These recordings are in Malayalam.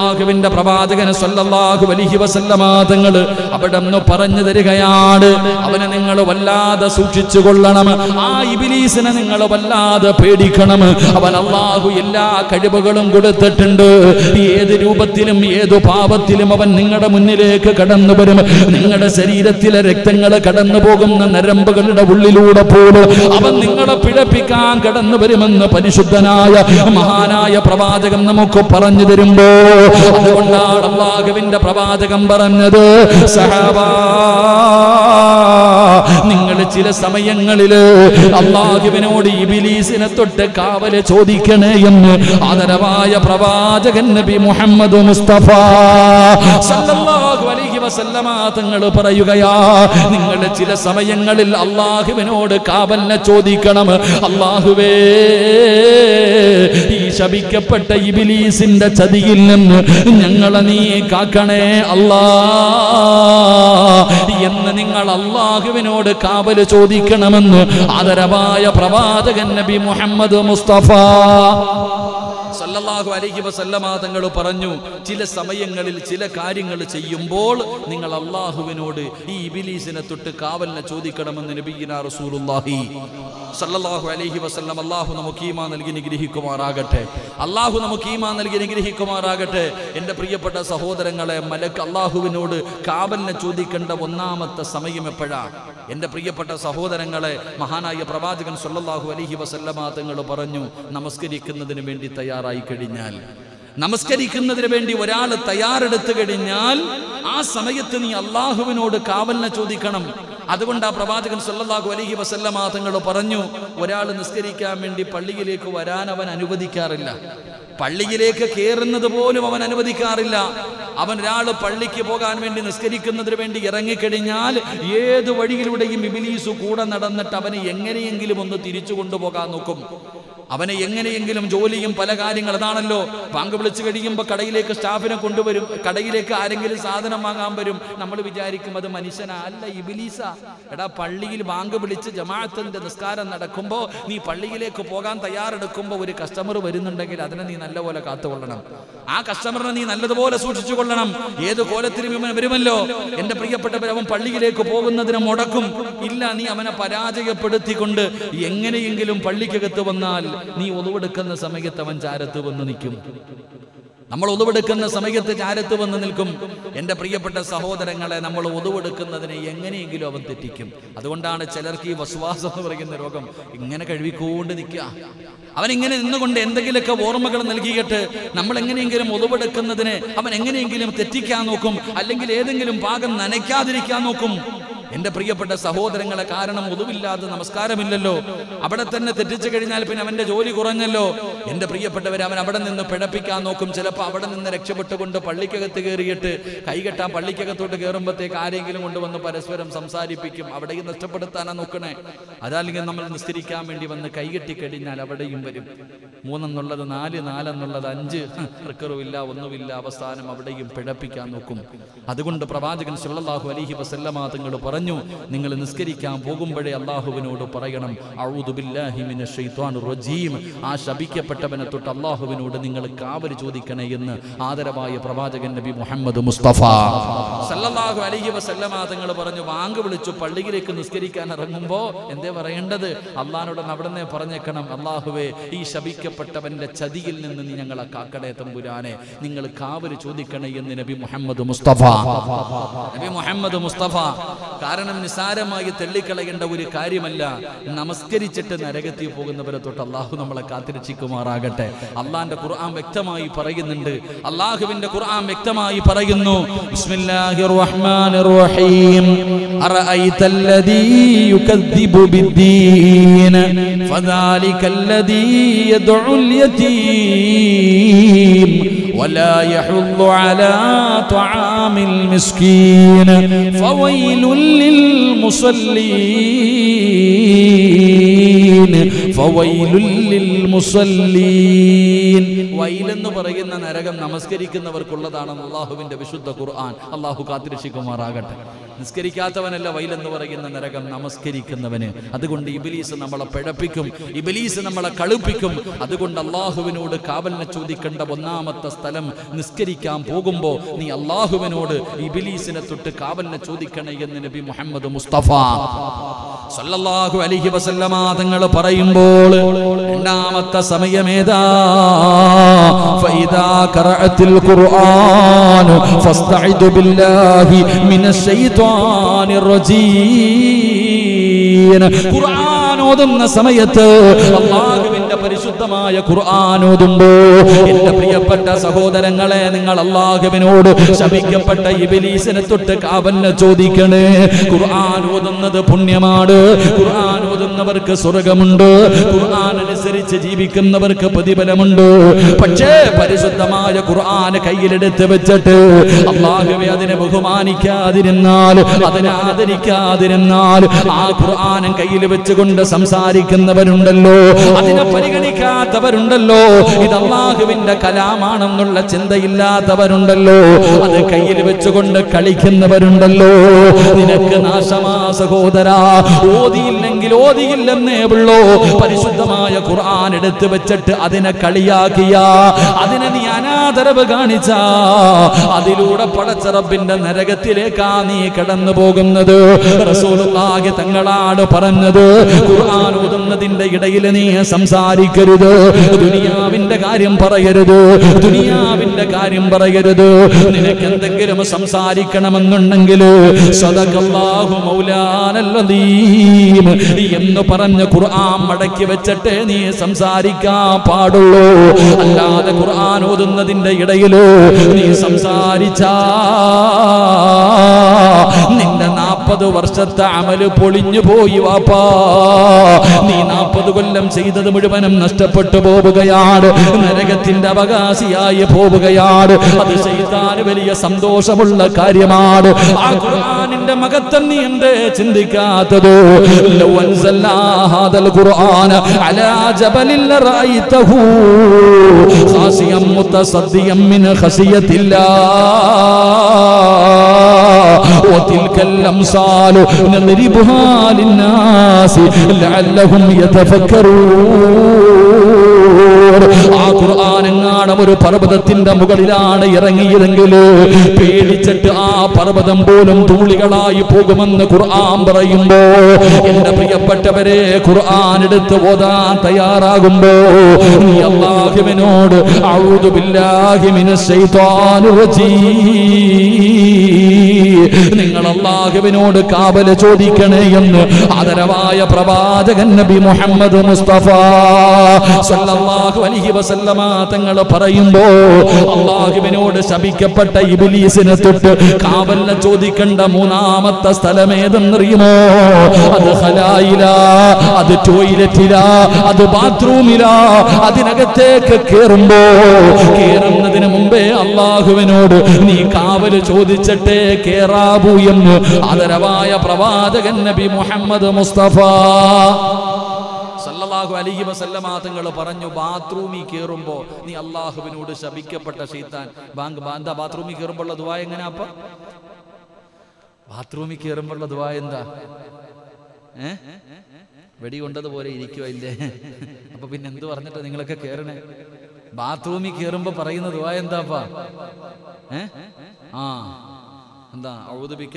അള്ളാഹുവിന്റെ പ്രവാചകന് സല്ലല്ലാഹു അലൈഹി വസല്ലമ തങ്ങൾ അവിടെ നിന്ന് പറഞ്ഞു തരികയാണ് അവനെ നിങ്ങൾ വല്ലാതെ സൂക്ഷിച്ചു കൊള്ളണം ആ ഇബിലീസിനെ നിങ്ങൾ വല്ലാതെ പേടിക്കണം അവൻ അള്ളാഹു എല്ലാ കഴിവുകളും കൊടുത്തിട്ടുണ്ട് ഏത് രൂപത്തിലും ഏതു പാപത്തിലും അവൻ നിങ്ങളുടെ മുന്നിലേക്ക് കടന്നു വരും നിങ്ങളുടെ ശരീരത്തിലെ രക്തങ്ങൾ കടന്നു പോകുന്ന നരമ്പുകളുടെ ഉള്ളിലൂടെ പോലും അവൻ നിങ്ങളെ പിഴപ്പിക്കാൻ കടന്നു വരുമെന്ന് പരിശുദ്ധനായ മഹാനായ പ്രവാചകൻ നമുക്ക് പറഞ്ഞു തരുമ്പോ അതുകൊണ്ടാണ് അള്ളാഹുവിന്റെ പ്രവാചകൻ പറഞ്ഞത് സഹാബാ നിങ്ങൾ ചില സമയങ്ങളില് അള്ളാഹുവിനോട് ഇബിലീസിനെ തൊട്ട് കാവല് ചോദിക്കണേ എന്ന് ആദരവായ പ്രവാചകൻ നബി മുഹമ്മദ് മുസ്തഫ സല്ലല്ലാഹു അലൈഹി വസല്ലമ തങ്ങൾ പറയുകയാ നിങ്ങൾ ചില സമയങ്ങളിൽ അള്ളാഹുവിനോട് കാവലിനെ ചോദിക്കണം അള്ളാഹുവേ ഈ ശപിക്കപ്പെട്ട ഇബിലീസിന്റെ ചതിയിൽ നിന്ന് ഞങ്ങളെ നീ കാക്കണേ അല്ലാ എന്ന് നിങ്ങൾ അള്ളാഹുവിനോട് കാവല് ചോദിക്കണമെന്ന് ആദരവായ പ്രവാചകൻ നബി മുഹമ്മദ് മുസ്തഫ സല്ലല്ലാഹു അലൈഹി വസല്ലമ തങ്ങൾ പറഞ്ഞു ചില സമയങ്ങളിൽ ചില കാര്യങ്ങൾ ചെയ്യുമ്പോൾ നിങ്ങൾ അള്ളാഹുവിനോട് ഈ ഇബിലീസിനെ തൊട്ട് കാവലിനെ ചോദിക്കണമെന്ന് നബീന റസൂലുള്ളാഹി സല്ലല്ലാഹു അലൈഹി വസല്ലം അള്ളാഹു നമുക്ക് ഈമാ നൽകി നിഗ്രഹിക്കുമാറാകട്ടെ അള്ളാഹു നമുക്ക് ഈമാ നൽകി നിഗ്രഹിക്കുമാറാകട്ടെ എൻ്റെ പ്രിയപ്പെട്ട സഹോദരങ്ങളെ മലക്ക് അള്ളാഹുവിനോട് കാവലിനെ ചോദിക്കേണ്ട ഒന്നാമത്തെ സമയം എപ്പോഴാണ് എൻ്റെ പ്രിയപ്പെട്ട സഹോദരങ്ങളെ മഹാനായ പ്രവാചകൻ സല്ലല്ലാഹു അലൈഹി വസല്ലമ തങ്ങൾ പറഞ്ഞു നമസ്കരിക്കുന്നതിന് വേണ്ടി തയ്യാറായി കഴിഞ്ഞാൽ നമസ്കരിക്കുന്നതിന് വേണ്ടി ഒരാൾ തയ്യാറെടുത്തു കഴിഞ്ഞാൽ ആ സമയത്ത് നീ അള്ളാഹുവിനോട് കാവലിനെ ചോദിക്കണം അതുകൊണ്ട് ആ പ്രവാചകൻ സല്ലല്ലാഹു അലൈഹി വസല്ലമ തങ്ങൾ പറഞ്ഞു ഒരാൾ നിസ്കരിക്കാൻ വേണ്ടി പള്ളിയിലേക്ക് വരാൻ അവൻ അനുവദിക്കാറില്ല പള്ളിയിലേക്ക് കയറുന്നത് പോലും അവൻ അനുവദിക്കാറില്ല അവൻ ഒരാൾ പള്ളിക്ക് പോകാൻ വേണ്ടി നിസ്കരിക്കുന്നതിന് വേണ്ടി ഇറങ്ങിക്കഴിഞ്ഞാൽ ഏത് വഴിയിലൂടെയും ഇബിലീസ് കൂടെ നടന്നിട്ട് അവനെ എങ്ങനെയെങ്കിലും ഒന്ന് തിരിച്ചു കൊണ്ടുപോകാൻ നോക്കും അവനെ എങ്ങനെയെങ്കിലും ജോലിയും പല കാര്യങ്ങൾ അതാണല്ലോ ബാങ്ക് വിളിച്ചു കഴിയുമ്പോൾ കടയിലേക്ക് സ്റ്റാഫിനെ കൊണ്ടുവരും കടയിലേക്ക് ആരെങ്കിലും സാധനം വാങ്ങാൻ വരും നമ്മൾ വിചാരിക്കും അത് മനുഷ്യനാ അല്ല ഇബിലീസ എടാ പള്ളിയിൽ ബാങ്ക് വിളിച്ച് ജമാഅത്തിന്റെ നിസ്കാരം നടക്കുമ്പോൾ നീ പള്ളിയിലേക്ക് പോകാൻ തയ്യാറെടുക്കുമ്പോൾ ഒരു കസ്റ്റമർ വരുന്നുണ്ടെങ്കിൽ അതിനെ നീ നല്ലപോലെ കാത്തുകൊള്ളണം ആ കസ്റ്റമറിനെ നീ നല്ലതുപോലെ സൂക്ഷിച്ചു കൊള്ളണം ഏത് കോലത്തിലും ഇവൻ വരുമല്ലോ എന്റെ പ്രിയപ്പെട്ടവർ അവൻ പള്ളിയിലേക്ക് പോകുന്നതിന് മുടക്കും ഇല്ല നീ അവനെ പരാജയപ്പെടുത്തിക്കൊണ്ട് എങ്ങനെയെങ്കിലും പള്ളിക്കകത്ത് വന്നാൽ നീ ഒതുവെടുക്കുന്ന സമയത്ത് അവൻ ചാരത്ത് വന്ന് നിൽക്കും നമ്മൾ ഒതുവെടുക്കുന്ന സമയത്ത് ചാരത്ത് വന്ന് നിൽക്കും എൻ്റെ പ്രിയപ്പെട്ട സഹോദരങ്ങളെ നമ്മൾ ഒതുവെടുക്കുന്നതിനെ എങ്ങനെയെങ്കിലും അവൻ തെറ്റിക്കും അതുകൊണ്ടാണ് ചിലർക്ക് ഈ വസുവാസം എന്ന് പറയുന്ന രോഗം ഇങ്ങനെ കഴുകിക്കൊണ്ട് നിൽക്കുക അവൻ ഇങ്ങനെ നിന്നുകൊണ്ട് എന്തെങ്കിലുമൊക്കെ ഓർമ്മകൾ നൽകിയിട്ട് നമ്മൾ എങ്ങനെയെങ്കിലും ഒതുവെടുക്കുന്നതിന് അവൻ എങ്ങനെയെങ്കിലും തെറ്റിക്കാൻ നോക്കും അല്ലെങ്കിൽ ഏതെങ്കിലും ഭാഗം നനയ്ക്കാതിരിക്കാൻ നോക്കും എന്റെ പ്രിയപ്പെട്ട സഹോദരങ്ങളെ കാരണം ഒതുവില്ലാതെ നമസ്കാരമില്ലല്ലോ അവിടെ തന്നെ തെറ്റിച്ചു കഴിഞ്ഞാൽ പിന്നെ അവന്റെ ജോലി കുറഞ്ഞല്ലോ എന്റെ പ്രിയപ്പെട്ടവരെ അവൻ അവിടെ നിന്ന് പിഴപ്പിക്കാൻ നോക്കും ചിലപ്പോൾ അവിടെ നിന്ന് രക്ഷപ്പെട്ടുകൊണ്ട് പള്ളിക്കകത്ത് കയറിയിട്ട് കൈകെട്ടാൻ പള്ളിക്കകത്തോട്ട് കയറുമ്പോഴത്തേക്ക് ആരെങ്കിലും കൊണ്ടുവന്ന് പരസ്പരം സംസാരിപ്പിക്കും അവിടെയും നഷ്ടപ്പെടുത്താനാ നോക്കണേ അതല്ലെങ്കിൽ നമ്മൾ നിസ്കരിക്കാൻ വേണ്ടി വന്ന് കൈകെട്ടി കഴിഞ്ഞാൽ അവിടെയും വരും മൂന്നെന്നുള്ളത് നാല് നാലെന്നുള്ളത് അഞ്ച് റിക്കറുമില്ല ഒന്നുമില്ല അവസാനം അവിടെയും പിഴപ്പിക്കാൻ നോക്കും അതുകൊണ്ട് പ്രവാചകൻ സല്ലല്ലാഹു അലൈഹി വസല്ലമ തങ്ങൾ പറഞ്ഞു നിങ്ങൾ നിസ്കരിക്കാൻ പോകുമ്പോഴേ അള്ളാഹുവിനോട് പറയണം അഊദു ബില്ലാഹി മിനശ് ശൈത്വാനിർ റജീം ആ ശപിക്കപ്പെട്ടവനെ തൊട്ട് അള്ളാഹുവിനോട് നിങ്ങൾ കാവൽ ചോദിക്കണേ എന്ന് ആദരവായ പ്രവാചകൻ നബി മുഹമ്മദ് മുസ്തഫ സല്ലല്ലാഹു അലൈഹി വസല്ലമ തങ്ങൾ പറഞ്ഞു വാങ്ക് വിളിച്ചു പള്ളിയിലേക്ക് നിസ്കരിക്കാൻ ഇറങ്ങുമ്പോൾ എന്തേ പറയേണ്ടത് അള്ളഹാനോട് അവിടുന്ന് പറഞ്ഞേക്കണം അള്ളാഹുവേ ഈ ശപിക്കപ്പെട്ടവന്റെ ചതിയിൽ നിന്ന് നീ ഞങ്ങളെ കാക്കടേ തമ്പുരാനെ നിങ്ങൾ കാവൽ ചോദിക്കണേ എന്ന് നബി മുഹമ്മദ് മുസ്തഫ നബി മുഹമ്മദ് മുസ്തഫ കാരണം നിസാരമായി തെള്ളിക്കളയേണ്ട ഒരു കാര്യമല്ല നമസ്കരിച്ചിട്ട് നരകത്തിൽ പോകുന്നവരെ തൊട്ട് അള്ളാഹു നമ്മളെ കാത്തിരക്ഷിക്കുമാറാകട്ടെ അള്ളാന്റെ ഖുർആൻ വ്യക്തമായി പറയുന്നുണ്ട് അള്ളാഹുവിന്റെ ഖുർആൻ വ്യക്തമായി പറയുന്നു ബിസ്മില്ലാഹിർ റഹ്മാനിർ റഹീം അറഅയ്ത الذي يكذب بالدين فذلك الذي يدعو اليتيم ولا يحض على طعام المسكين فويل للمصلين فويل للمصلين വൈലെന്ന് പറയുന്ന നരകം നമസ്കരിക്കുന്നവർക്കുള്ളതാണെന്ന് അള്ളാഹുവിന്റെ വിശുദ്ധ ഖുർആൻ അള്ളാഹു കാത്തിരക്ഷിക്കുമാറാകട്ടെ നിസ്കരിക്കാത്തവനല്ല വൈലെന്ന് പറയുന്ന നരകം നമസ്കരിക്കുന്നവന് അതുകൊണ്ട് ഇബിലീസ് നമ്മളെ പിഴപ്പിക്കും ഇബിലീസ് നമ്മളെ കളുപ്പിക്കും അതുകൊണ്ട് അള്ളാഹുവിനോട് കാവലിനെ ചോദിക്കേണ്ട ഒന്നാമത്തെ സ്ഥലം നിസ്കരിക്കാൻ പോകുമ്പോ നീ അള്ളാഹുവിനോട് ഇബിലീസിനെ തൊട്ട് കാവലിനെ ചോദിക്കണേ എന്ന് നബി മുഹമ്മദ് മുസ്തഫ സല്ലല്ലാഹു അലൈഹി വസല്ലമ തങ്ങൾ പറയുമ്പോൾ രണ്ടാമത്തെ സമയമേതാ ഫൈദാ ഖറഅത്തിൽ ഖുർആൻ ഫസ്തഇദു ബില്ലാഹി മിനശ് ശൈത്വാനിർ റജീം ഖുർആൻ ഓതുന്ന സമയത്ത് അല്ലാഹുവിന്റെ പരിശുദ്ധമായ ഖുർആൻ ഓതുമ്പോ എന്റെ പ്രിയപ്പെട്ട സഹോദരങ്ങളെ നിങ്ങൾ അല്ലാഹുവിനോട് ശപിക്കപ്പെട്ട ഇബിലീസിനെ തൊട്ട് കാവലിനെ ചോദിക്കണേ ഖുർആൻ ഓതുന്നത് പുണ്യമാണ് ഖുർആൻ ഓതുന്നവർക്ക് സ്വർഗമുണ്ട് ഖുർആൻ അനുസരിച്ച് ജീവിക്കുന്നവർക്ക് പ്രതിഫലമുണ്ട് പക്ഷേ പരിശുദ്ധമായ ഖുർആൻ കയ്യിലെടുത്ത് വെച്ചിട്ട് അള്ളാഹുവെ അതിനെ ബഹുമാനിക്കാതിരുന്നാൽ അതിനെ ആദരിക്കാതിരുന്നാൽ ആ ഖുർആനും കയ്യിൽ വെച്ചുകൊണ്ട് സംസാരിക്കുന്നവരുണ്ടല്ലോ അതിനെ പരിഗണിക്കാത്തവരുണ്ടല്ലോ ഇത് അള്ളാഹുവിന്റെ കലാമാണെന്നുള്ള ചിന്തയില്ലാത്തവരുണ്ടല്ലോ അത് കയ്യിൽ വെച്ചുകൊണ്ട് കളിക്കുന്നവരുണ്ടല്ലോ നിനക്ക് നാശമാ സഹോദരാ ഓതിയില്ലെങ്കിൽ ഓതിയില്ലെന്നേ ഉള്ളൂ പരിശുദ്ധമായ ഖുർആൻ എടുത്തു വെച്ചിട്ട് അതിനെ കളിയാക്കിയ അതിനെ നീ അനാദരവ് കാണിച്ച അതിലൂടെ പടച്ചറബിന്റെ നരകത്തിലേക്കാ നീ കടന്നു പോകുന്നത് റസൂലുള്ളാഹി തങ്ങളാണ് പറഞ്ഞത് ഖുർആൻ ഓതുന്നതിന്റെ ഇടയിൽ നീ സംസാരിക്കരുത് ദുനിയാവിന്റെ കാര്യം പറയരുത് ദുനിയാവിന്റെ കാര്യം പറയരുത് നിനക്ക് എന്തെങ്കിലും സംസാരിക്കണമെന്നുണ്ടെങ്കിൽ സദഖല്ലാഹു മൗലാനല്ലദീം എന്ന് പറഞ്ഞ് ഖുർആൻ മടക്കി വെച്ചിട്ട് നീ സംസാരിക്കാൻ പാടുള്ളൂ അല്ലാതെ ഖുർആൻ ഓതുന്നതിന്റെ ഇടയിൽ നീ സംസാരിച്ചാ നിന്റെ നാൽപ്പത് വർഷത്തെ അമല് പൊളിഞ്ഞു പോയി വാപ്പാ നീ നാൽപ്പത് കൊല്ലം ചെയ്തത് മുഴുവനും നഷ്ടപ്പെട്ടു പോവുകയാണ് നരകത്തിന്റെ അവകാശിയായി പോവുകയാണ് അത് ചെയ്താൻ വലിയ സന്തോഷമുള്ള കാര്യമാണ് ആ ഖുർആനിന്റെ മകത്വം നീ എന്തേ ചിന്തിക്കാത്തത് ലൗ അൻസൽനാ ഹാദൽ ഖുർആന അലാ ജബലിൽ ലറഅയ്തഹു ഖാസിയം മുതസദ്ദിയം മിൻ ഖസിയത്തില്ലാ وتلك الأمثال نضربها للناس لعلهم يتفكرون ആ ഖുർആാനെങ്ങാണം ഒരു പർവ്വതത്തിന്റെ മുകളിലാണ് ഇറങ്ങിയതെങ്കിൽ പേടിച്ചിട്ട് ആ പർവ്വതം പോലും തൂളികളായി പോകുമെന്ന് ഖുർആൻ പറയുമ്പോ എന്റെ പ്രിയപ്പെട്ടവരെ ഖുർആൻ എടുത്ത് ഓതാൻ തയ്യാറാകുമ്പോ നീ അള്ളാഹുവിനോട് ഔദു ബില്ലാഹി മിനശ് ശൈത്വാനിർ റജീം നിങ്ങൾ അള്ളാഹുവിനോട് കാവല് ചോദിക്കണേ എന്ന് ആദരവായ പ്രവാചകൻ നബി മുഹമ്മദ് മുസ്തഫ സല്ലല്ലാഹു അലൈഹി വസല്ലമ തങ്ങൾ പറയുമ്പോ അള്ളാഹുവിനോട് ശപിക്കപ്പെട്ട ഇബ്ലീസിനെ തൊട്ട് കാവലിനെ ചോദിക്കേണ്ട മൂന്നാമത്തെ സ്ഥലം ഏതെന്നറിയുമോ അത് ഹലായില അത് ടോയ്ലറ്റില അത് ബാത്റൂമില അതിനകത്തേക്ക് കേറുമ്പോ കേറുന്നതിന് മുമ്പേ അള്ളാഹുവിനോട് നീ കാവല് ചോദിച്ചിട്ടേ കേറാവൂ എന്ന് ആദരവായ പ്രവാചകൻ നബി മുഹമ്മദ് മുസ്തഫ സല്ലല്ലാഹു അലൈഹി വസല്ലമ തങ്ങൾ പറഞ്ഞു ബാത്റൂമിൽ കയറുമ്പോ നീ അള്ളാഹുവിനോട് ശപിക്കപ്പെട്ട ഷെയ്ത്താൻ ബാങ്ക് ബാന്താ ബാത്റൂമിൽ കയറുമ്പോൾ ദുവാ എങ്ങനെയാ അപ്പ ബാത്റൂമിൽ കയറുമ്പോൾ ദുവാ എന്താ ഏ വെടി കൊണ്ടതുപോലെ ഇരിക്കുവോ ഇല്ലേ അപ്പൊ പിന്നെ എന്ത് പറഞ്ഞിട്ട് നിങ്ങളൊക്കെ കേറണേ ബാത്റൂമിൽ കയറുമ്പോ പറയുന്ന ദുവാ എന്താപ്പാ ഏ ആ എന്താ ഔതുപിക്ക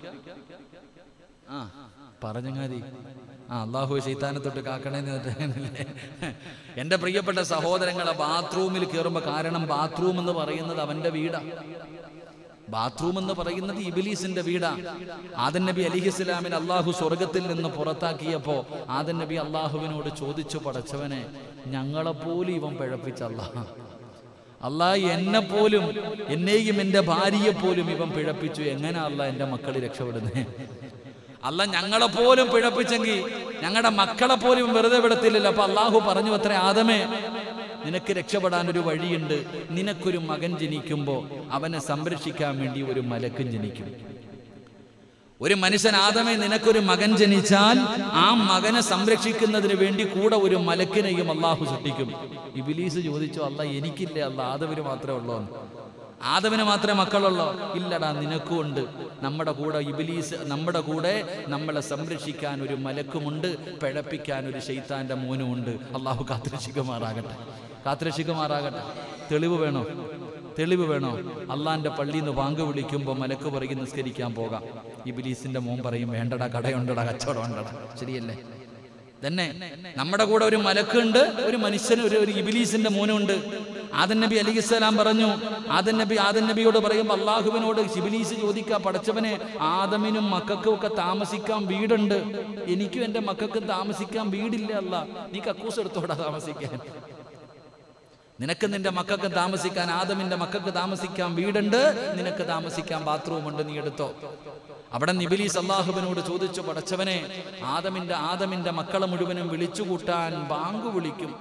ആ പറഞ്ഞങ്ങാതി ആ അള്ളാഹു ശൈത്താനെ തൊട്ട് കാക്കണേന്ന് പറഞ്ഞിട്ടല്ലേ? എന്റെ പ്രിയപ്പെട്ട സഹോദരങ്ങളെ ബാത്റൂമിൽ കയറുമ്പോ കാരണം ബാത്റൂം എന്ന് പറയുന്നത് അവന്റെ വീടാ ബാത്റൂം എന്ന് പറയുന്നത് ഇബിലീസിന്റെ വീടാ ആദൻ നബി അലിഹി ഇസ്ലാമിന് അള്ളാഹു സ്വർഗത്തിൽ നിന്ന് പുറത്താക്കിയപ്പോ ആദൻ നബി അള്ളാഹുവിനോട് ചോദിച്ചു പടച്ചവനെ ഞങ്ങളെപ്പോലും ഇവൻ പിഴപ്പിച്ച അള്ളാഹ് അള്ളാഹ് എന്നെ പോലും എന്നെയും എൻ്റെ ഭാര്യയെ പോലും ഇവൻ പിഴപ്പിച്ചു എങ്ങനെ അള്ളാഹ് എൻ്റെ മക്കൾ രക്ഷപ്പെടുന്നേ അല്ല ഞങ്ങളെ പോലും പിഴപ്പിച്ചെങ്കിൽ ഞങ്ങളുടെ മക്കളെ പോലും വെറുതെ വിടത്തില്ലല്ലോ അപ്പൊ അള്ളാഹു പറഞ്ഞു അത്ര ആദമേ നിനക്ക് രക്ഷപ്പെടാൻ ഒരു വഴിയുണ്ട് നിനക്കൊരു മകൻ ജനിക്കുമ്പോൾ അവനെ സംരക്ഷിക്കാൻ വേണ്ടി ഒരു മലക്കും ജനിക്കും ഒരു മനുഷ്യൻ ആദമേ നിനക്കൊരു മകൻ ജനിച്ചാൽ ആ മകനെ സംരക്ഷിക്കുന്നതിന് വേണ്ടി കൂടെ ഒരു മലക്കിനെയും അള്ളാഹു സൃഷ്ടിക്കും ഇബിലീസ് ചോദിച്ചു അല്ല എനിക്കില്ലേ അല്ല ആദവര് മാത്രമേ ഉള്ളൂ എന്ന്. ആദമിന് മാത്രമേ മക്കളുള്ളൂ ഇല്ലടാ നിനക്കും ഉണ്ട് നമ്മുടെ കൂടെ ഇബിലീസ് നമ്മുടെ കൂടെ നമ്മളെ സംരക്ഷിക്കാൻ ഒരു മലക്കുമുണ്ട് പിഴപ്പിക്കാൻ ഒരു ഷെയ്ത്താന്റെ മോനുമുണ്ട് അള്ളാഹു കാത്തുരക്ഷിക്കുമാറാകട്ടെ കാത്തുരക്ഷിക്കുമാറാകട്ടെ തെളിവ് വേണോ തെളിവ് വേണോ അള്ളാന്റെ പള്ളിയിൽ നിന്ന് വാങ്ക് വിളിക്കുമ്പോൾ മലക്ക് പറയും നിസ്കരിക്കാൻ പോകാം ഇബിലീസിന്റെ മോൻ പറയും വേണ്ടടാ കടയുണ്ടടാ കച്ചവടം ഉണ്ടടാ ശരിയല്ലേ തന്നെ നമ്മുടെ കൂടെ ഒരു മലക്കുണ്ട് ഒരു മനുഷ്യന് ഒരു ഒരു ഇബിലീസിന്റെ മോനുണ്ട് ആദൻ നബി അലിസ്ലാം പറഞ്ഞു ആദൻ നബി ആദൻ നബിയോട് പറയുമ്പോൾ അള്ളാഹുവിനോട് ഇബിലീസ് ചോദിക്കുക പടച്ചവനെ ആദമിനും മക്കൾക്കും ഒക്കെ താമസിക്കാൻ വീടുണ്ട് എനിക്കും എൻ്റെ മക്കൾക്കും താമസിക്കാൻ വീടില്ല അല്ല നീ കക്കൂസ് എടുത്തോടാ താമസിക്കാൻ നിനക്ക് നിന്റെ മക്കൾക്ക് താമസിക്കാൻ ആദമിന്റെ മക്കൾക്ക് താമസിക്കാൻ വീടുണ്ട് നിനക്ക് താമസിക്കാൻ ബാത്റൂം ഉണ്ട് നീ എടുത്തോ അവിടെ നിബിലീസ് അള്ളാഹുവിനോട് ചോദിച്ചു പടച്ചവനെ ആദമിന്റെ ആദമിന്റെ മക്കളെ മുഴുവനും വിളിച്ചുകൂട്ടാൻ ബാങ്ക് വിളിക്കും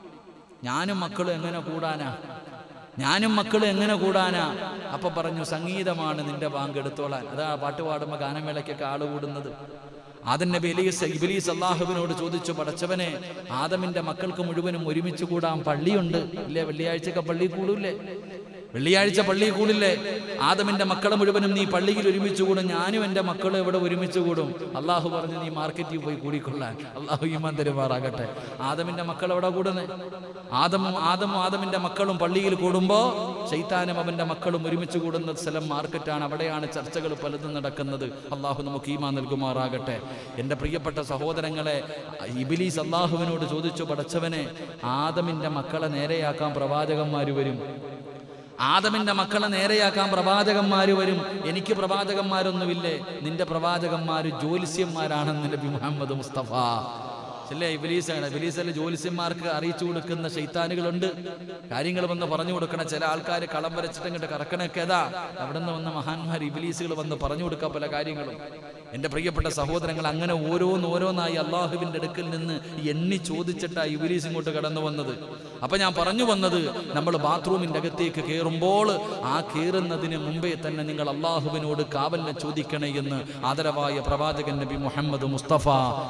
ഞാനും മക്കളും എങ്ങനെ കൂടാനാ ഞാനും മക്കളും എങ്ങനെ കൂടാനാ അപ്പൊ പറഞ്ഞു സംഗീതമാണ് നിന്റെ ബാങ്ക് എടുത്തോളാൻ അതാ പാട്ട് പാടുമ്പോ ഗാനമേളയ്ക്കൊക്കെ ആള് കൂടുന്നത് ആദൻ നബി എലീസ് ഇബിലീസ് അള്ളാഹുവിനോട് ചോദിച്ചു പടച്ചവനെ ആദമിന്റെ മക്കൾക്ക് മുഴുവനും ഒരുമിച്ച് കൂടാൻ പള്ളിയുണ്ട് ഇല്ലേ വെള്ളിയാഴ്ചയൊക്കെ പള്ളി കൂടൂല്ലേ വെള്ളിയാഴ്ച പള്ളി കൂടില്ലേ ആദമിന്റെ മക്കളെ മുഴുവനും നീ പള്ളിയിൽ ഒരുമിച്ച് കൂടും ഞാനും എൻ്റെ മക്കളും ഇവിടെ ഒരുമിച്ച് കൂടും അള്ളാഹു പറഞ്ഞു നീ മാർക്കറ്റിൽ പോയി കൂടിക്കൊള്ളാൻ അള്ളാഹു ഈമാൻ തരുമാറാകട്ടെ ആദമിന്റെ മക്കൾ എവിടെ കൂടുന്നേ ആദമും ആദമും ആദമിന്റെ മക്കളും പള്ളിയിൽ കൂടുമ്പോൾ ശൈത്താനും അവന്റെ മക്കളും ഒരുമിച്ച് കൂടുന്ന സ്ഥലം മാർക്കറ്റാണ് അവിടെയാണ് ചർച്ചകൾ പലതും നടക്കുന്നത് അള്ളാഹു നമുക്ക് ഈമാൻ നൽകുമാറാകട്ടെ എൻ്റെ പ്രിയപ്പെട്ട സഹോദരങ്ങളെ ഇബിലീസ് അള്ളാഹുവിനോട് ചോദിച്ചു പടച്ചവനെ ആദമിന്റെ മക്കളെ നേരെയാക്കാൻ പ്രവാചകന്മാർ വരും ആദമിന്റെ മക്കളെ നേരെയാക്കാൻ പ്രവാചകന്മാർ വരും എനിക്ക് പ്രവാചകന്മാരൊന്നുമില്ലേ നിന്റെ പ്രവാചകന്മാർ ജ്യോത്സ്യന്മാരാണെന്ന് നബി മുഹമ്മദ് മുസ്തഫ അല്ലേ ഇബലീസാണ് ഇബലീസല്ലേ ജ്യോത്സ്യന്മാർക്ക് അറിയിച്ചു കൊടുക്കുന്ന ശൈത്താനുകളുണ്ട് കാര്യങ്ങൾ വന്ന് പറഞ്ഞു കൊടുക്കണ ചില ആൾക്കാർ കളം വരച്ചിട്ട് ഇങ്ങോട്ട് കറക്കണൊക്കെ ഏതാ അവിടെ നിന്ന് വന്ന മഹാന്മാർ ഇബലീസുകൾ വന്ന് പറഞ്ഞു കൊടുക്കാൻ പല കാര്യങ്ങളും എൻ്റെ പ്രിയപ്പെട്ട സഹോദരങ്ങൾ അങ്ങനെ ഓരോന്ന് ഓരോന്നായി അള്ളാഹുവിൻ്റെ അടുക്കൽ നിന്ന് എണ്ണി ചോദിച്ചിട്ടാ ഇബലീസ് ഇങ്ങോട്ട് കടന്നു വന്നത് അപ്പൊ ഞാൻ പറഞ്ഞു വന്നത് നമ്മൾ ബാത്റൂമിൻ്റെ അകത്തേക്ക് കയറുമ്പോൾ ആ കയറുന്നതിന് മുമ്പേ തന്നെ നിങ്ങൾ അള്ളാഹുവിനോട് കാവലിനെ ചോദിക്കണേ എന്ന് ആദരവായ പ്രവാചകൻ നബി മുഹമ്മദ് മുസ്തഫ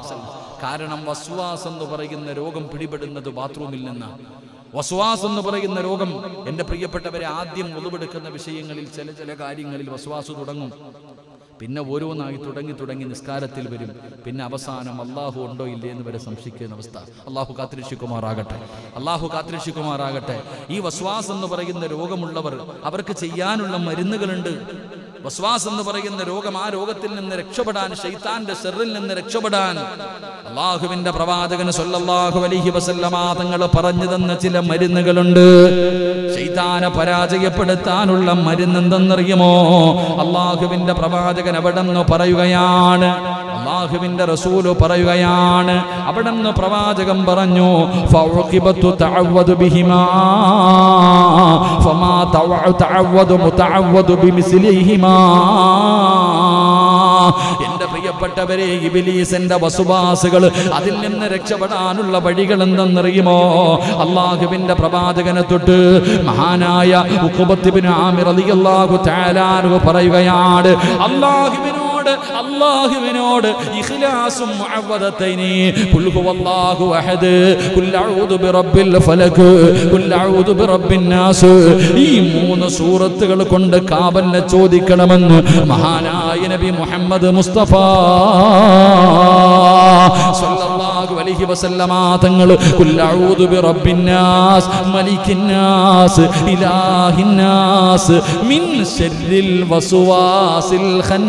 കാരണം വസ്വാസ് എന്ന് പറയുന്ന രോഗം പിടിപെടുന്നത് ബാത്റൂമിൽ നിന്ന് വസ്വാസ് എന്ന് പറയുന്ന രോഗം എൻ്റെ പ്രിയപ്പെട്ടവരെ ആദ്യം മുതവെടുക്കുന്ന വിഷയങ്ങളിൽ ചില ചില കാര്യങ്ങളിൽ വസ്വാസ് തുടങ്ങും പിന്നെ ഓരോന്നായി തുടങ്ങി തുടങ്ങി നിസ്കാരത്തിൽ വരും പിന്നെ അവസാനം അള്ളാഹു ഉണ്ടോ ഇല്ലേ എന്ന് വരെ സംശയിക്കുന്ന അവസ്ഥ അള്ളാഹു കാത്തിരക്ഷിക്കുമാറാകട്ടെ അള്ളാഹു കാത്തിരക്ഷിക്കുമാറാകട്ടെ ഈ വസ്വാസ് എന്ന് പറയുന്ന രോഗമുള്ളവർ അവർക്ക് ചെയ്യാനുള്ള മരുന്നുകളുണ്ട് വസ്വാസ് എന്ന് പറയുന്ന രോഗം ആ രോഗത്തിൽ നിന്ന് രക്ഷപ്പെടാൻ ഷെയ്ത്താന്റെ സെറിൽ നിന്ന് രക്ഷപ്പെടാൻ അള്ളാഹുവിന്റെ പ്രവാചകന് സല്ലല്ലാഹു അലൈഹി വസല്ലമ തങ്ങൾ പറഞ്ഞു തന്ന ചില മരുന്നുകളുണ്ട് ഷെയ്ത്താനെ പരാജയപ്പെടുത്താനുള്ള മരുന്ന് എന്തെന്നറിയുമോ അള്ളാഹുവിന്റെ പ്രവാചകൻ അവിടെ നിന്ന് പറയുകയാണ് അള്ളാഹുവിന്റെ റസൂല് പറയുകയാണ് അവിടെ നിന്ന് പ്രവാചകൻ പറഞ്ഞു ഫൗഖിബത്തു തഅവ്വദു ബിഹിമാ ഫമാ തവ- തഅവ്വദു മുതഅവ്വദു ബിമിസ്ലിഹിമാ എന്റെ പ്രിയപ്പെട്ടവരെ ഇബിലീസിന്റെ വസുവാസുകൾ അതിൽ നിന്ന് രക്ഷപ്പെടാനുള്ള വഴികൾ എന്തെന്നറിയുമോ അള്ളാഹുവിന്റെ പ്രവാചകനെ തൊട്ട് മഹാനായ ഉഖബത്തിബിന് ആമിർ റളിയല്ലാഹു തആല അൻഹു പറയുകയാണ് അള്ളാഹുവിനോട് അള്ളാഹുവിനോട് ഇഖ്ലാസും മുഅവ്വദത്തൈനി ഖുൽ ഹുവല്ലാഹു അഹദ് ഖുൽ അഊദു ബിറബ്ബിൽ ഫലക് ഖുൽ അഊദു ബിറബ്ബിൻ നാസ് ഈ മൂന്ന് സൂറത്തുകൾ കൊണ്ട് കാവലിനെ ചോദിക്കണമെന്ന് മഹാനായ നബി മുഹമ്മദ് മുസ്തഫ സല്ലല്ലാഹു അലൈഹി വസല്ലമ തങ്ങൾ ഖുൽ അഊദു ബിറബ്ബിൻ നാസ് മലിക്കിൻ നാസ് ഇലാഹിൻ നാസ് മിൻ ശർരിൽ വസ്വാസിൽ